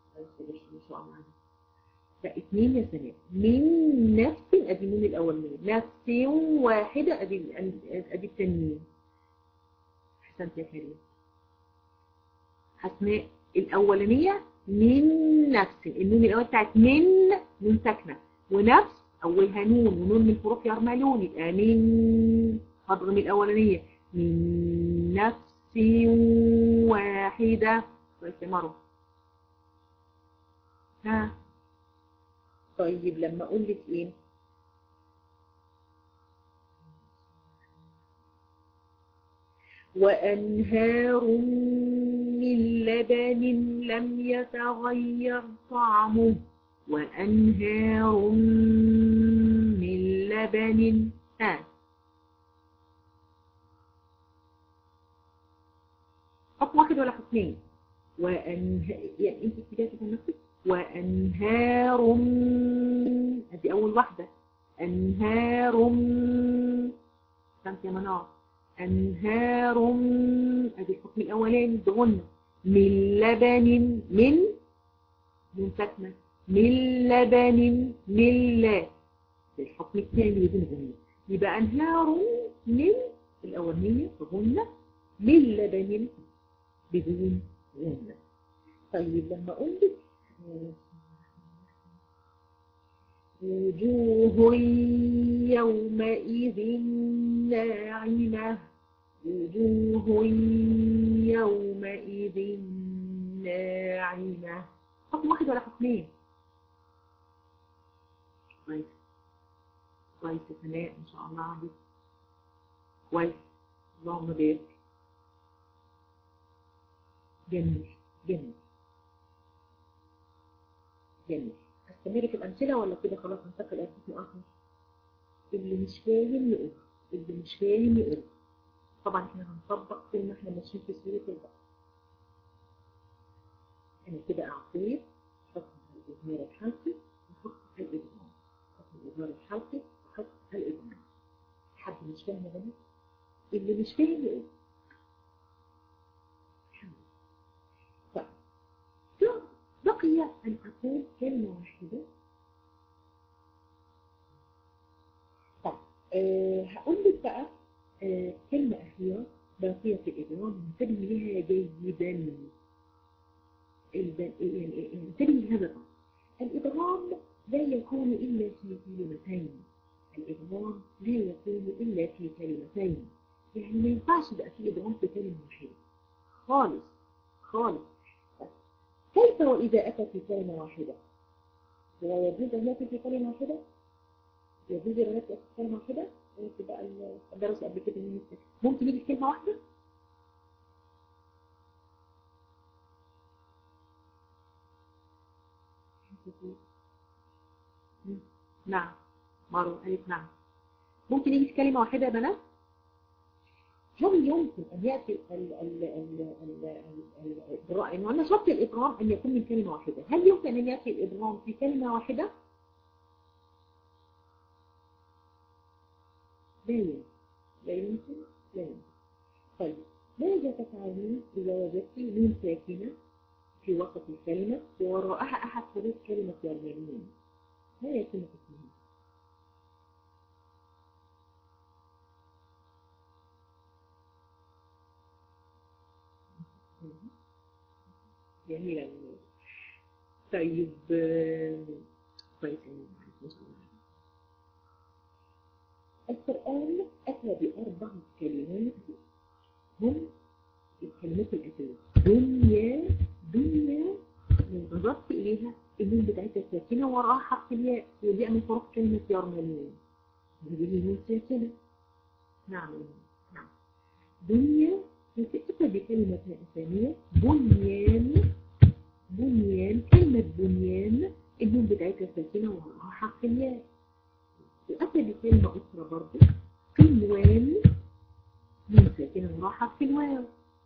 لا اثنين يا سلام من نفس ادي من الاولانية نفس واحدة ادي ادي التنين احسنت يا كريم حسناء الاولانية من نفس النون الاول بتاعت من نون ساكنة ونفس أولها نون ونون من حروف يرملون يبقى من هضغم الأولانية من نفس واحدة كويس يا مروة ها طيب لما أقول لك إيه وأنهار من لبن لم يتغير طعمه وأنهار من لبن ها حكم واحد ولا حكمين وأنهار يعني انت كده في نفسك وأنهار ادي أول واحدة أنهار كانت يا منار أنهار ادي الحكم الأولاني بغنى من لبن من من ساكنه من لبن من لا الحكم الثاني بدون غنة يبقى أنهار من الأولانية غنة من لبن بدون غنة طيب لما أقول لك وجوه يومئذ ناعمة وجوه يومئذ ناعمة حكم واحد ولا حكمين كويس كويس يا سناء ان شاء الله عليك كويس اللهم بارك جميل جميل جميل استمر في الامثله ولا كده خلاص ننتقل الى قسم اخر اللي مش فاهم يقول اللي مش فاهم يقول طبعا احنا هنطبق زي ما احنا ماشيين في سوره البقره انا كده اعطيت حكم الاظهار الحلقي وحكم الادغام حكم الاظهار الحلقي وحكم الادغام حد مش فاهم يا بنات اللي مش فاهم يقول طيب بقي ان اقول كلمه واحده طيب أه هقول لك بقى أه كلمه اخيره باقيه في الادغام انتبهي لها جيدا يعني انتبهي هذا الامر الادغام لا يكون الا في كلمتين الادغام لا يكون الا في كلمتين يعني ما ينفعش يبقى في ادغام في كلمه واحده خالص خالص كيف واذا اتى في كلمه واحده هو يجوز ان ياتي في كلمه واحده يجوز ان ياتي في كلمه واحده قلت بقى الدرس قبل كده ممكن يجي في كلمه واحده نعم مارو قالت نعم ممكن يجي في كلمة واحدة يا بنات هل يمكن أن يأتي الإدراء إنه أنا شرط الإدغام أن يكون من كلمة واحدة هل يمكن أن يأتي الإدغام في كلمة واحدة؟ لا يمكن لا يمكن لا يمكن طيب ماذا تفعلون إذا وجدت نون ساكنة في وسط الكلمة ووراءها أحد حروف كلمة يرمين ما يتم اسمها جميلة طيب كويس القرآن أتى بأربع كلمات هم الكلمات الأساسية دنيا دنيا من أضفت إليها النون بتاعتها ساكنة وراها حرف الياء ودي من حروف كلمة يرملون هذه النون ساكنة نعم نعم دنيا أتى بكلمة ثانية بنيان بنيان كلمة بنيان النون بتاعتها ساكنة وراها حرف الياء وأتى بكلمة أخرى برضه قنوان نون ساكنة وراها حرف الواو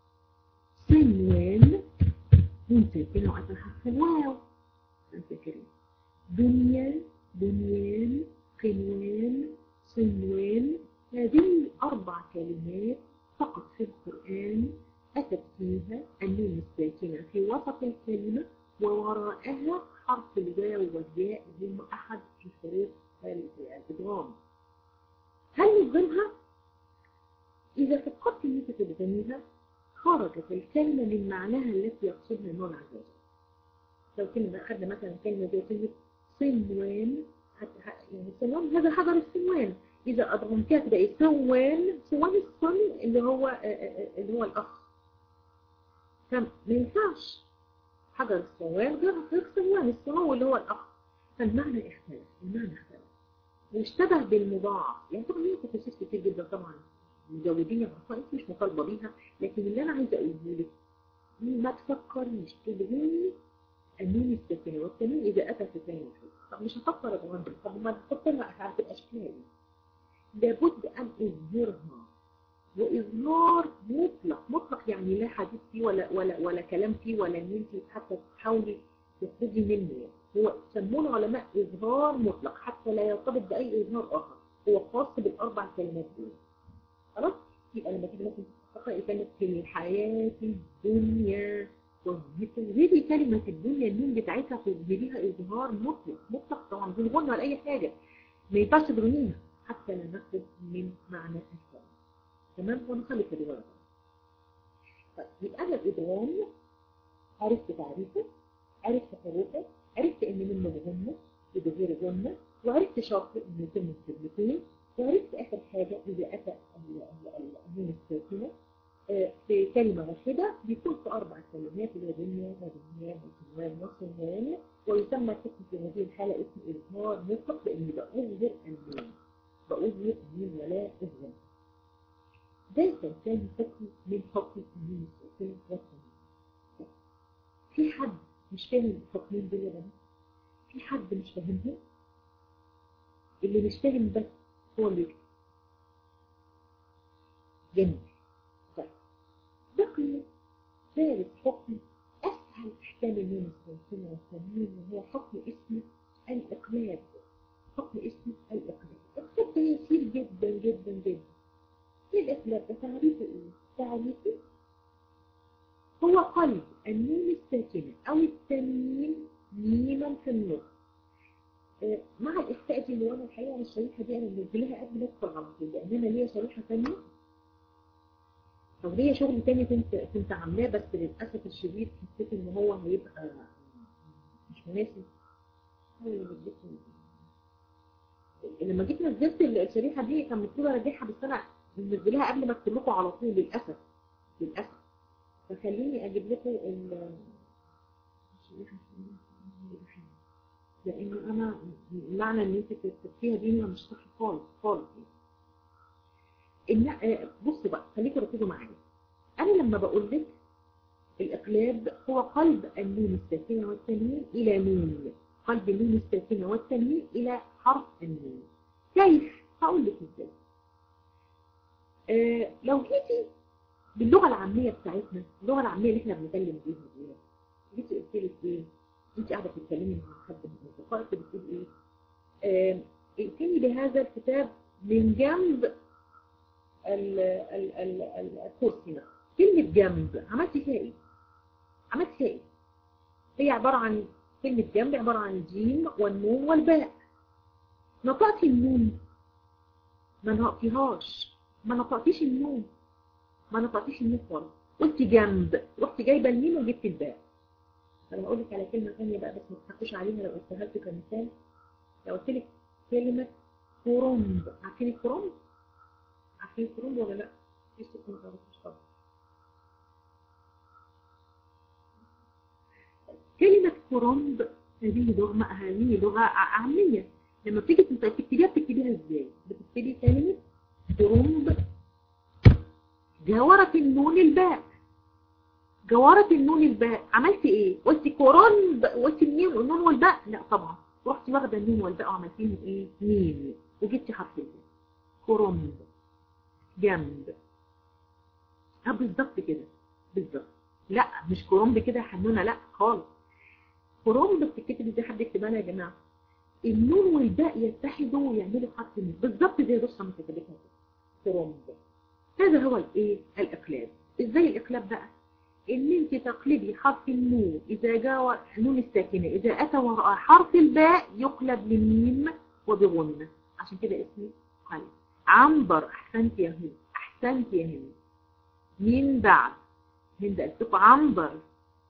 صنوان نون ساكنة وأتى حرف الواو أنت كريم دنيا بنيان قنوان صنوان هذه أربع كلمات فقط في القرآن أتت فيها النون الساكنة في وسط الكلمة ووراءها حرف الواو والياء هم أحد حروف الإدغام هل نظمها؟ إذا فقدت أنك تدغميها خرجت الكلمة من معناها التي يقصدها النون عز لو كلمة أخذنا مثلا كلمة زي كلمة صنوان يعني صنوان هذا حجر الصنوان إذا أضغمتها تبقى صنوان صنوان الصن اللي هو اللي هو الأخ فما ينفعش حجر الصنوان غير غير صنوان الصنوان اللي هو الأخ فالمعنى اختلف المعنى اختلف واشتبه بالمضاعف يعني طبعا هي تفاصيل كتير جدا طبعا مجودين يا انت مش مطالبه بيها لكن اللي انا عايزه اقوله لك ما تفكريش تدغمي النون الساكنه والتنوين اذا اتى في كلمه طب مش هفكر ادغمها طب ما تفكر هتبقى شكلها ايه لابد ان اظهرها واظهار مطلق مطلق يعني لا حديث فيه ولا ولا ولا كلام فيه ولا ان انت حتى تحاولي تخرجي منه يعني. هو سموه العلماء إظهار مطلق حتى لا يرتبط بأي إظهار آخر هو خاص بالأربع كلمات دول خلاص يبقى لما تيجي مثلا تقرأي كلمة في الحياة الدنيا تظهري كلمة الدنيا النون بتاعتها تظهريها إظهار مطلق مطلق طبعا بدون غنى ولا أي حاجة ما ينفعش تغنيها حتى لا ناخد من معنى الكلمة تمام ونخلي في الورقة طيب يبقى أنا الإدغام عرفت تعريفه عرفت حروفه عرفت ان منه غنة وبغير غنة وعرفت شرط انه يتم الكلمتين وعرفت اخر حاجة اذا اتى النون الساكنة في كلمة واحدة بيكون في أربع كلمات اللي هي دنيا ودنيا وسلمان وسلمان ويسمى الحكم في هذه الحالة اسم إظهار مطلق لأني بأظهر النون بأظهر النون ولا أظهر ده كان ثاني حكم من حكم النون الساكنة والسلمان في حد مش فاهم الحكمين دول يا بنات في حد مش فاهمهم اللي مش فاهم بس هو اللي يكتب جميل بقي ثالث حكم أسهل أحكام النون السلسلة والتنوين وهو حكم اسمه الإقلاب حكم اسمه الإقلاب الإقلاب ده يسير جدا جدا جدا ايه الإقلاب ده تعريفه إيه؟ تعريفه هو قلب النون الساكنة أو التنوين ميما في النص آه مع الإخفاء دي اللي أنا الحقيقة أنا الشريحة دي أنا منزلها قبل ما أدخل على طول لأن أنا ليا شريحة ثانية طب ليا شغل تاني كنت كنت عاملاه بس للاسف الشديد حسيت ان هو هيبقى مش مناسب لما جيت نزلت الشريحه دي كان المفروض ارجعها بس انا منزلها قبل ما اكتب لكم على طول للاسف للاسف فخليني اجيب لكم ال لان انا معنى ان انت تكتبيها دي مش صح خالص خالص إن بصوا بقى خليكم ركزوا معايا أنا لما بقول لك الإقلاب هو قلب النون الساكنة والتنوين إلى نون قلب النون الساكنة والتنوين إلى حرف النون كيف؟ هقول لك ازاي آه لو جيتي باللغة العامية بتاعتنا اللغة العامية اللي احنا بنتكلم بيها دي جيتي قلت لك ايه؟ انت قاعدة بتتكلمي مع حد من اصدقائك بتقول ايه؟ آه ائتني بهذا الكتاب من جنب الكرسي ده كلمة جنب عملت فيها ايه؟ عملت فيها ايه؟ هي عبارة عن كلمة جنب عبارة عن الجيم والنون والباء نطقتي النون ما نطقتيهاش ما نطقتيش النون ما نطقتيش النون خالص قلت جنب رحت جايبة الميم وجبت الباء انا هقول لك على كلمة ثانية بقى بس ما تضحكوش عليها لو قلتها لكم كمثال لو قلت لك كلمة كرنب عارفين الكرنب؟ عارفين الكرنب ولا لا؟ لسه ما تعرفوش طبعا كلمة كرنب هذه لغة هذه لغة عامية لما بتيجي تكتبيها بتكتبيها ازاي؟ بتكتبي كلمة كرنب جاورة النون الباء جاورة النون الباء عملت ايه؟ قلت كرنب قلت النون النون والباء؟ لا طبعا رحت واخدة النون والباء وعملتيهم ايه؟ ميم وجبتي حرف الباء كرنب جنب اه بالظبط كده بالظبط لا مش كرنب كده يا حنونه لا خالص كرنب بتتكتب ازاي حد يكتبها لنا يا جماعه النون والباء يتحدوا ويعملوا حرف النون بالظبط زي رصه ما كتبتها كرنب هذا هو الايه الاقلاب ازاي الاقلاب بقى ان انت تقلبي حرف النون اذا جاء النون الساكنه اذا اتى وراء حرف الباء يقلب لميم وبغنه عشان كده اسمه قلب عنبر احسنت يا هند احسنت يا هند من بعد هند قلت لكم عنبر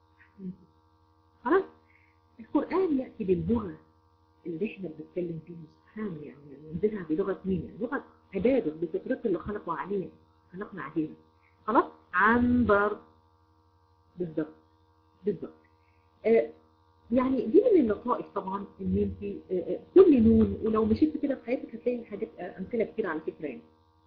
خلاص القرآن يأتي باللغة اللي احنا بنتكلم فيها سبحانه يعني ننزلها بلغة مين يعني لغة عباده بفطرته اللي خلقوا عليها خلقنا عليها خلاص عنبر بالظبط بالظبط آه يعني دي من اللطائف طبعا ان انت آه آه كل نون ولو مشيت كده في حياتك هتلاقي حاجات امثله كتير على فكره يعني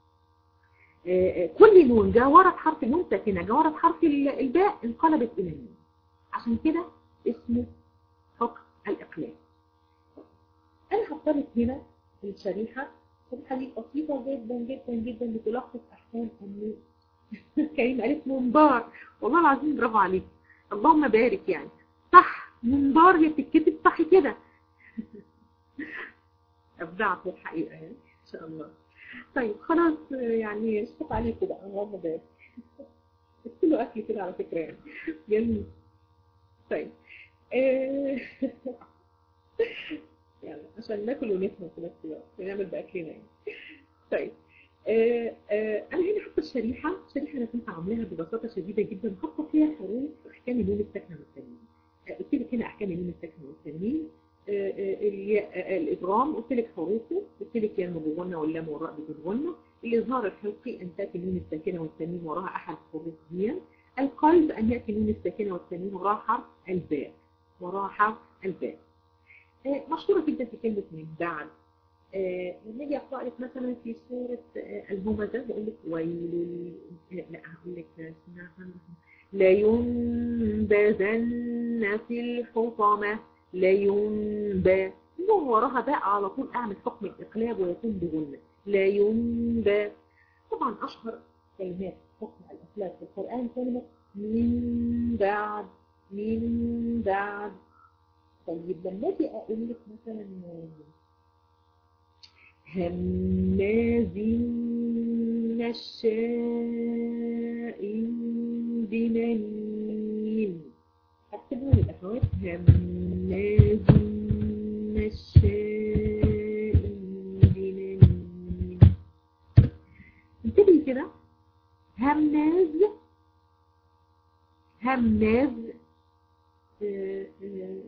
كل نون جاورت حرف النون ساكنه جاورت حرف الباء انقلبت الى نون عشان كده اسمه حكم الاقلاب انا هفترض هنا الشريحه الشريحه دي بسيطه جدا جدا جدا بتلخص احكام النون كريم قالت منبار والله العظيم برافو عليك اللهم بارك يعني صح منبار هي بتتكتب صح كده ابدعت الحقيقه يعني ان شاء الله طيب خلاص يعني اشفق عليكم بقى اللهم بارك كله اكل كده على فكره يعني جميل طيب يعني عشان ناكل ونفهم في نفس الوقت نعمل باكلنا يعني طيب آه آه انا هنا حاطه الشريحه الشريحه انا كنت عاملاها ببساطه شديده جدا حاطه فيها حروف احكام النون الساكنه والتنوين قلت لك هنا احكام النون الساكنه والتنوين الادغام قلت لك حروفه قلت لك يا بغنى واللام والراء بتتغنى الاظهار الحلقي ان تاتي النون الساكنه والتنوين وراها احد حروف دي القلب ان ياتي النون الساكنه والتنوين وراها حرف الباء وراها حرف الباء مشهوره جدا في كلمه من بعد لما اجي اقرا لك مثلا في سوره الهمزه بقول لك ويل لا هقول لك اسمها لينبذن في الحطمه لينبى نون وراها باء على طول اعمل حكم الاقلاب ويكون بغنه لا ينبى طبعا اشهر كلمات حكم الاقلاب في القران كلمه من بعد من بعد طيب لما اجي اقول لك مثلا هماز مشاء بنميم اكتبوا لي اخوات هماز مشاء بنميم انتبهي كده هماز هماز آه آه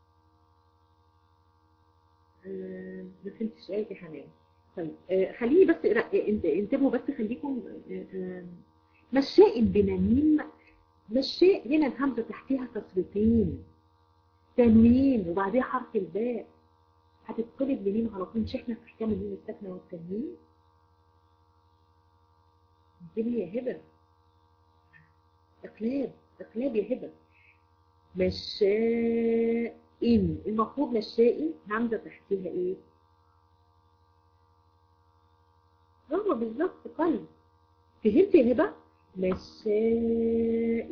آه ما فهمتش ايه يا حنان طيب آه خليني بس انتبهوا بس خليكم آه آه مشاء بنميم مشاء هنا الهمزه تحتها كسرتين تنوين وبعديها حرف الباء هتتقلب لميم على طول مش احنا في احكام النون الساكنه والتنوين انتبهي يا هبه اقلاب اقلاب يا هبه مشاء إن المفروض مشائي همزة تحتيها إيه؟ هو بالظبط قلب فهمت يا هبة؟ مشاء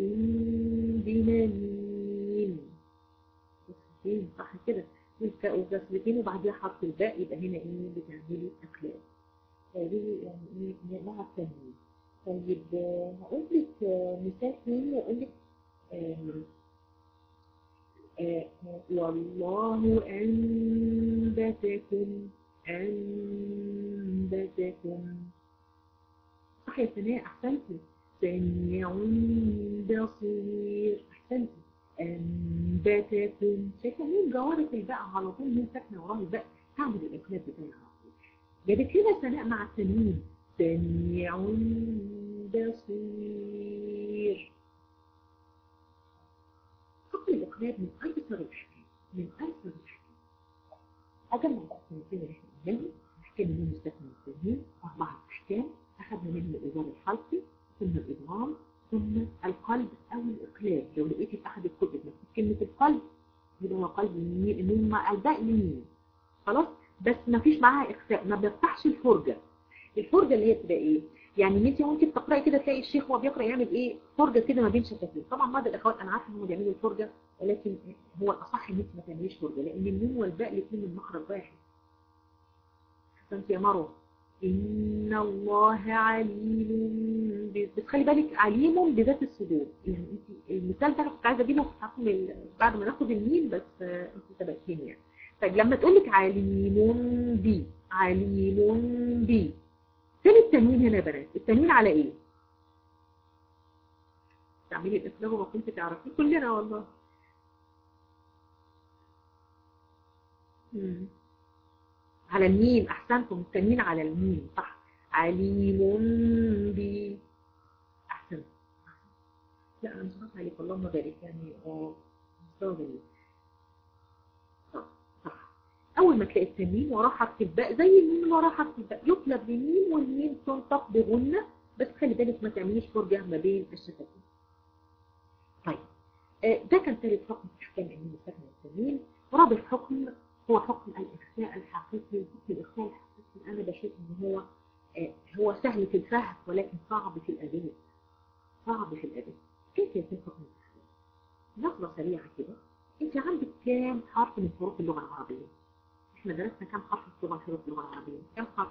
بنميم كسرتين صح كده والفاء وكسرتين وبعديها حرف الباء يبقى هنا إيه بتعملي أقلام هذه يعني إيه مع التنوين طيب هقول لك مثال ثاني وأقول لك آه والله أنبتكم أنبتكم صح يا سناء أحسنتي سميع بصير أحسنتي أنبتكم شايفة مين جوارة الباء على طول مين ساكنة وراه الباء هعمل الإقلاب بتاعي على طول جابت هنا سناء مع التنوين سميع بصير حكم الإقلاب من أيسر الأحكام من أيسر الأحكام أجمع بقى السنتين اللي احنا قلناهم أحكام النون الساكنة والتنوين أربعة أحكام أخذنا منهم الإظهار الحلقي ثم الإدغام ثم القلب أو الإقلاب لو لقيتي في أحد الكتب مكتوب كلمة القلب يبقى هو قلب النون مع الباقي اليمين خلاص بس ما فيش معاها إخفاء ما بيفتحش الفرجة الفرجة اللي هي بتبقى إيه؟ يعني انت ممكن تقراي كده تلاقي الشيخ وهو بيقرا يعمل ايه فرجه كده ما بين شفتين طبعا بعض الاخوات انا عارفه ان هم بيعملوا الفرجه ولكن هو الاصح ان انت ما تعمليش فرجه لان النون والباء الاثنين من مخرج واحد احسنت يا مروه ان الله عليم بس خلي بالك عليم بذات الصدور يعني انت المثال ده انا كنت عايزه اجيبه في حكم بعد ما ناخد الميم بس انت سبقتيني يعني طيب لما تقول لك عليم بي عليم بي فين التنوين هنا يا بنات التنوين على ايه تعملي الاسلام وما كنت تعرفيه كلنا والله مم. على الميم احسنتم التنوين على الميم صح عليم بي احسن لا انا مش عارفه عليك اللهم بارك يعني اه مستوى اول ما تلاقي التنوين وراه حرف الباء زي الميم وراه حرف الباء يطلب بميم والميم تنطق بغنه بس خلي بالك ما تعمليش فرجه ما بين الشفتين طيب آه ده كان ثالث حكم في احكام النون الساكنه والتنوين رابع حكم هو حكم الاخفاء الحقيقي حكم الاخفاء الحقيقي انا بشوف ان هو آه هو سهل في الفهم ولكن صعب في الاداء صعب في الاداء كيف يتم حكم الاخفاء نظره سريعه كده انت عندك كام حرف من حروف اللغه العربيه احنا درسنا كم حرف في طبعا حروف اللغه العربيه كم حرف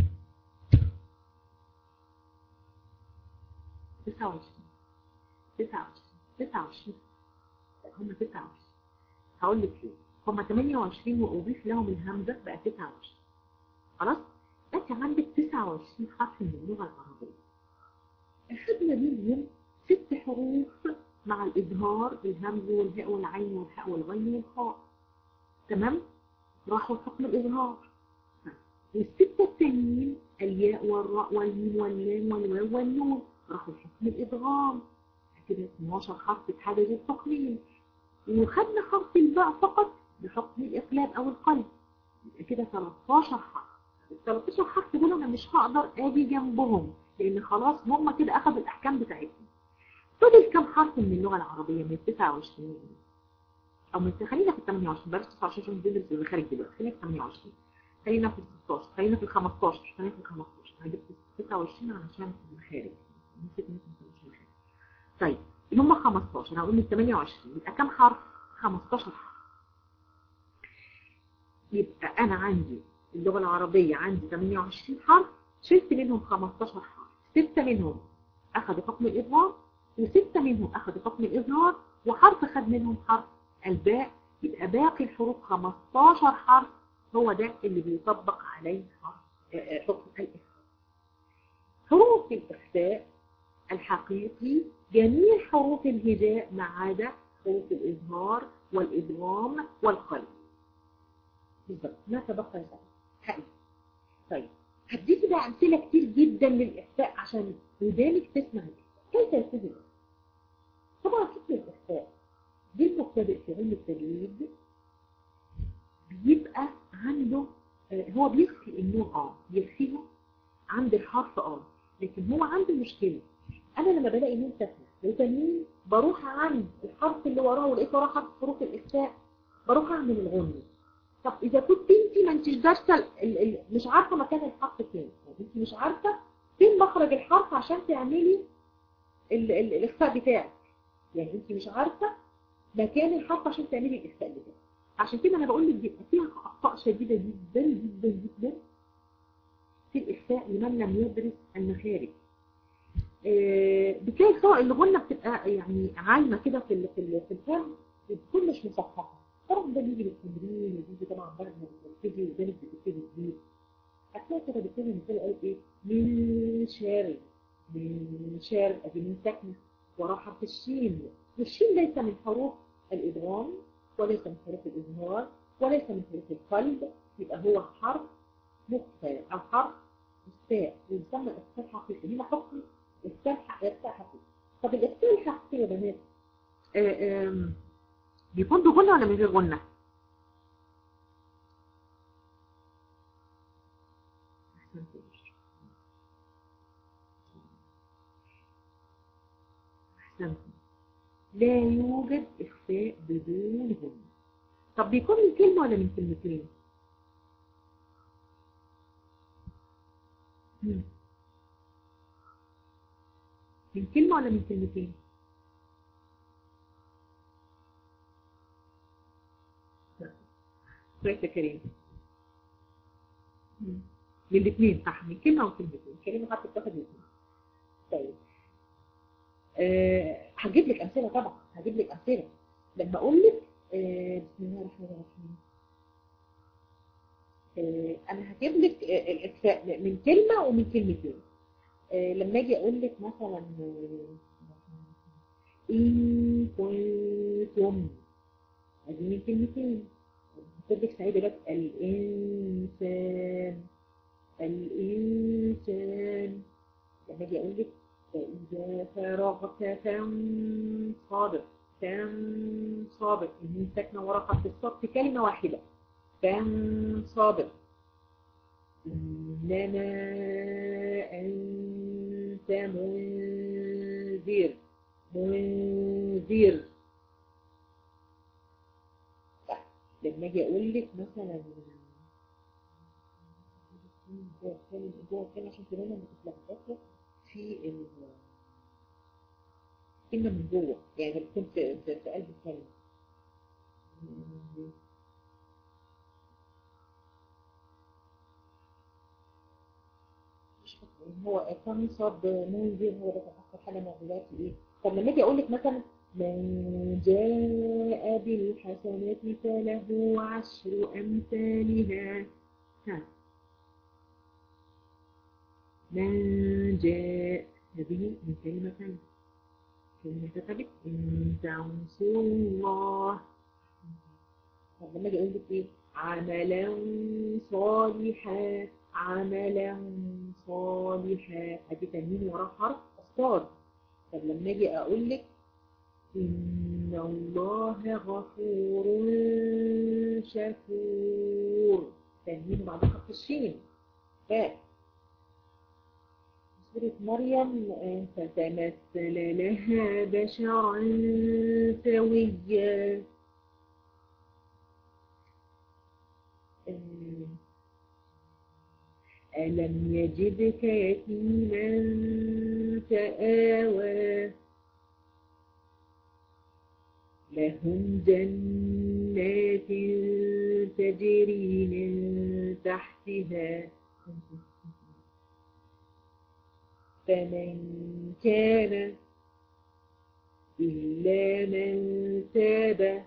29 29 29 هم 29 هقول لك ليه هم 28 واضيف لهم الهمزه بقى 29 خلاص انت عندك 29 حرف من اللغة العربية اخذنا منهم ست حروف مع الإظهار الهمز والهاء والعين والحاء والغين والخاء تمام راحوا حكم الإظهار والستة التانيين الياء والراء والميم واللام والواو والنون راحوا حكم الإدغام كده 12 حرف اتحدثوا حكمين وخدنا حرف الباء فقط بحكم الإقلاب أو القلب يبقى كده 13 حرف ال 13 حرف دول أنا مش هقدر أجي جنبهم لأن خلاص هم كده أخذوا الأحكام بتاعتهم فضل كم حرف من اللغة العربية من 29 أو من خلينا في 28 بلاش 29 عشان بندرس المخارج دلوقتي خلينا في 28 خلينا في 16 خلينا في 15 خلينا في 15 أنا جبت 26 علشان المخارج نسيت ممكن مش المخارج طيب هم 15 أنا هقول من 28 يبقى كم حرف؟ 15 حرف يبقى أنا عندي اللغة العربية عندي 28 حرف شلت منهم 15 حرف ستة منهم أخذوا حكم الإظهار وستة منهم أخذوا حكم الإظهار وحرف خد منهم حرف الباء يبقى باقي الحروف 15 حرف هو ده اللي بيطبق عليه حكم الإخفاء حروف الإخفاء الحقيقي جميع حروف الهجاء ما عدا حروف الإظهار والإدغام والقلب بالضبط ما تبقى يسأل حقيقي طيب هديك بقى أمثلة كتير جدا للإخفاء عشان ودانك تسمع كيف يكون الإخفاء طبعا فكرة الإخفاء دي المبتدئ في علم التجويد بيبقى عنده هو بيخفي النوع اه بيخفيه عند الحرف اه لكن هو عنده مشكلة انا لما بلاقي نون ساكنه وتنوين بروح عند الحرف اللي وراه ولقيت وراه حرف حروف الاخفاء بروح اعمل الغنة طب اذا كنت انت ما انتش دارسه مش عارفه مكان الحرف فين يعني انت مش عارفه فين مخرج الحرف عشان تعملي الاخفاء بتاعك يعني انت مش عارفه مكان الحرف عشان تعملي الاخفاء بتاعك عشان كده انا بقول لك بيبقى فيها اخطاء شديده جدا جدا جدا في الاخفاء لمن لم يدرس المخارج آه بتلاقي سواء الغنة بتبقى يعني عايمة كده في في في الفهم بتكون مش مصححة طبعا ده بيجي بالتمرين وبيجي طبعا بعد ما بتبتدي وذلك بتبتدي جديد هتلاقي كده بتبتدي مثال قال ايه من شارع من شارع ادي من ساكنة وراه حرف الشين والشين ليس من حروف الادغام وليس من حروف الإظهار وليس من حروف القلب يبقى هو حرف مخفى أو حرف إخفاء ويسمى إخفاء حقيقي هنا حكم إخفاء حقيقي طب الإخفاء الحقيقي يا بنات بيكون بغنى ولا من غير غنى؟ أحسنت لا يوجد إخفاء بدون غنى طب بيكون من كلمة ولا من كلمتين من كلمة ولا من كلمتين كويس يا كريم من الاثنين صح من كلمة وكلمتين كلمة حتى تاخد الاثنين طيب أه هجيب لك أمثلة طبعا هجيب لك أمثلة لما أقول لك أه بسم الله الرحمن الرحيم أه أنا هجيب لك الإخفاء من كلمة ومن كلمتين لما أجي أقول لك مثلا إن كنتم هذه من كلمتين هكتب لك سعيدة لك الإنسان الإنسان لما أجي أقول لك فإذا فرغت فانصبر فانصبر النون ساكنة ورا حرف الصاد في كلمة واحدة فانصبر إنما أنت منذر منذر لما أجي أقول لك مثلا جوه الكلمة جوه الكلمة عشان كده ما تتلخبطش في كلمة من جوه يعني بتكون في, في, في قلب الكلمة هو كان صاد منذر هو ده أكثر حاجة موجودة في إيه طب لما أجي أقول لك مثلا من جاء بالحسنات فله عشر أمثالها ها من جاء هذه من كلمتين كلمة كتبت إن تنصروا الله طب لما أجي أقول لك إيه عملا صالحا عملا صالحا أدي تنوين وراه حرف الصاد طب لما أجي أقول لك إن الله غفور شكور تنوين بعد حرف الشين باء سورة مريم فتمثل لها بشرا سويا ألم يجدك يتيما فآوى لهم جنات تجري من تحتها فمن كان إلا من تاب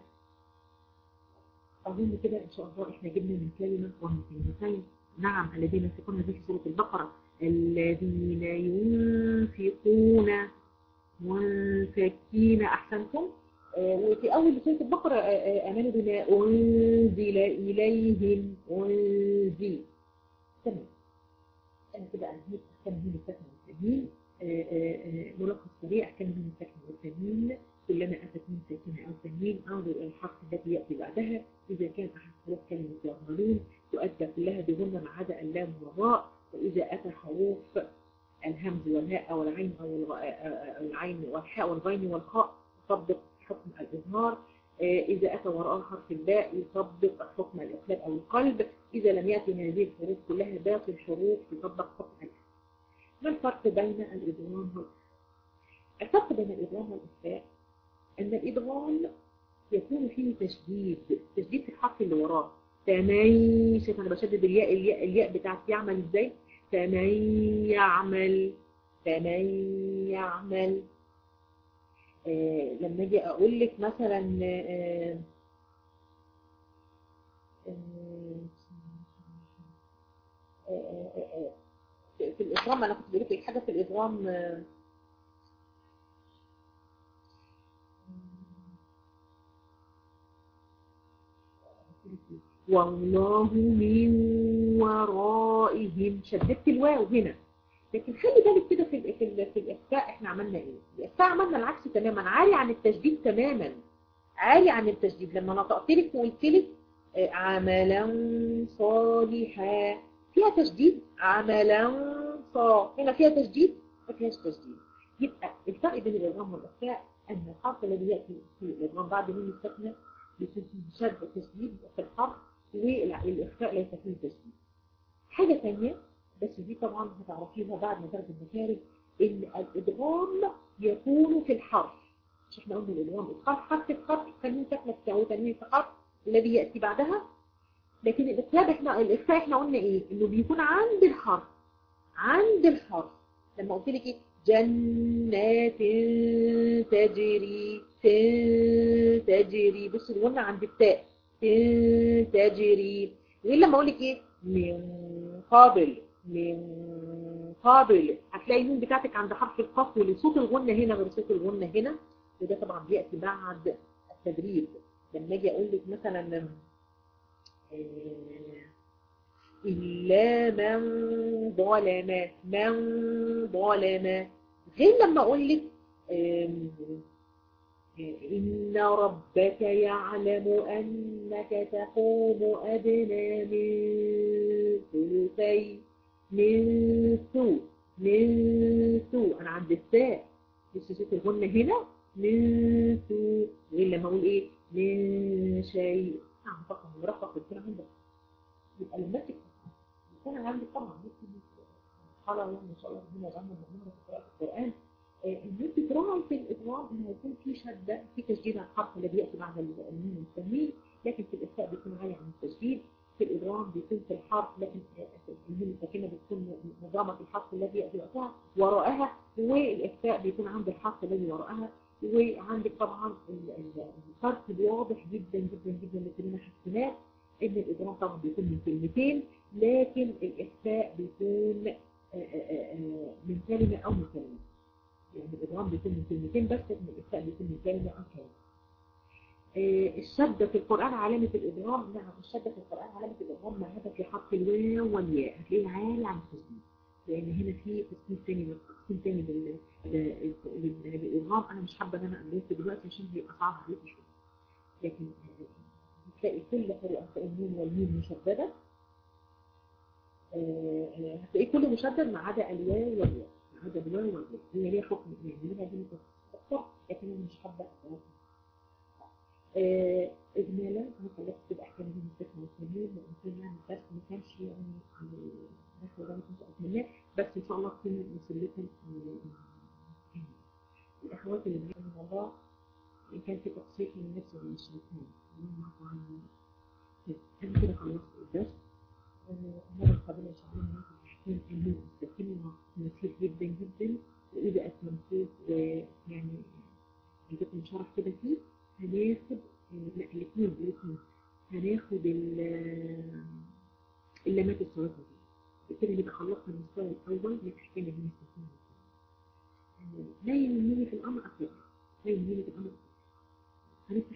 أظن كده إن شاء الله إحنا جبنا من كلمة ومن كلمتين نعم الذين ينفقون به في سورة البقرة الذين ينفقون منفكين أحسنتم آه وفي أول سورة البقرة آه آمنوا بما أنزل إليهم أنزل تمام أنا كده أنهيت أحكام من السكن والتنين ملخص سريع أحكام من السكن والتنين كلما أتت من ساكنة أو تنوين أنظر إلى الحرف الذي يأتي بعدها إذا كان أحد حروف كلمة يعملون تؤدى كلها بغنة ما عدا اللام والراء وإذا أتى حروف الهمز والهاء أو العين أو العين والحاء والغين والخاء يطبق حكم الإظهار إذا أتى وراء حرف الباء يطبق حكم الإقلاب أو القلب إذا لم يأتي من هذه الحروف كلها باقي الحروف يطبق حكم الإخفاء ما الفرق بين الإدغام والإخفاء؟ الفرق بين الإدغام والإخفاء أن الإدغام يكون فيه تشديد تشديد في الحرف اللي وراه فمن شوف أنا بشدد الياء الياء, الياء بتاعتي يعمل إزاي فمن يعمل فمن يعمل آه لما اجي اقول لك مثلا آه آه في الإدغام أنا كنت بقول لك حاجة في الإدغام والله من ورائهم شددت الواو هنا لكن خلي بالك كده في ال في ال في الإخفاء احنا عملنا ايه الإخفاء عملنا العكس تماما عالي عن التشديد تماما عالي عن التشديد لما نطقت لك وقلت لك عملا صالحا فيها تشديد عملا صا هنا فيها تشديد ما فيهاش تشديد يبقى الفرق بين الإدغام والإخفاء أن الحرف الذي يأتي في الإدغام بعد من السكنة بشد وتشديد في الحرف والإخفاء ليس فيه تشديد حاجة ثانية بس دي طبعا هتعرفيها بعد ما تاخد المكارم ان الادغام يكون في الحرف مش احنا قلنا الادغام ادخال حرف في حرف تنوين ساكنه او تنوين في حرف الذي ياتي بعدها لكن الاخفاء احنا الاخفاء احنا قلنا ايه انه بيكون عند الحرف عند الحرف لما قلت لك ايه جنات تجري تجري بص الغنة عند التاء تجري غير لما اقول لك ايه من قابل من قابل هتلاقي النون بتاعتك عند حرف القاف ولصوت الغنة هنا غير صوت الغنة هنا وده طبعا بيأتي بعد التدريب لما اجي اقول لك مثلا إلا من ظلم من ظلم غير لما اقول لك إن ربك يعلم أنك تقوم أدنى من ثلثي من سوء من سوء أنا عند الساء بس صوت الغنة هنا من سوء غير لما أقول إيه من شيء نعم فقط مرفق بتكون عندك يبقى لما تكتب أنا عندي طبعا ممكن قال الله إن شاء الله ربنا يجعلنا مؤمنة في قراءة القرآن ان انت تراعي في الادغام ان يكون في شده في تشديد على الحرف الذي ياتي بعد النون والتنوين لكن في الاخفاء بيكون عالي عن التشديد في الادغام بيكون في الحرف لكن النون الساكنه بتكون مضامه في الحرف الذي ياتي وقتها وراءها والاخفاء بيكون عند الحرف الذي وراءها وعندك طبعا الفرق واضح جدا جدا جدا لكلنا حسنات ان الادغام طبعا بيكون من كلمتين لكن الاخفاء بيكون من كلمة أو من كلمة يعني الإدغام بيكون من كلمتين بس لكن الإخفاء بيكون من كلمة أو كلمة الشدة في القرآن علامة الإدغام نعم الشدة في القرآن علامة الإدغام ما هذا في حرف الواو والياء هتلاقيه عالي عن التسديد لأن هنا في تسديد تاني تقسيم تاني بالإدغام أنا مش حابة إن أنا أدرسه دلوقتي عشان هيبقى صعب عليكم شوية لكن هتلاقي كل قراءة النون والميم مشددة هتلاقي كله مشدد ما عدا الواو والياء ما عدا الواو والياء هي ليها حكم يعني ليها دي أكتر لكن أنا مش حابة أدرسها إجمالا أنا خلصت كده أحكام من الفكرة والتمرين وإنسان يعني بس ما كانش يعني نحو ده ما كنت أتمناه بس إن شاء الله تكون مسلسل الأخوات اللي بيعملوا الموضوع إن كان في تقصير من النفس ومن الشيطان أنا كده خلصت الدرس المرة القادمة إن شاء الله ناخد أحكام علمية مستقيمة مثير جدا جدا وإذا أتممتوه ويعني اديكم شرح كده فيه هناخد لا الاثنين الاثنين هناخد اللامات الصوابع دي كده نبقى خلصنا المستوى الاول من احكام المستقيم لا يهمني في الامر اخلاق لا يهمني في الامر هنفتح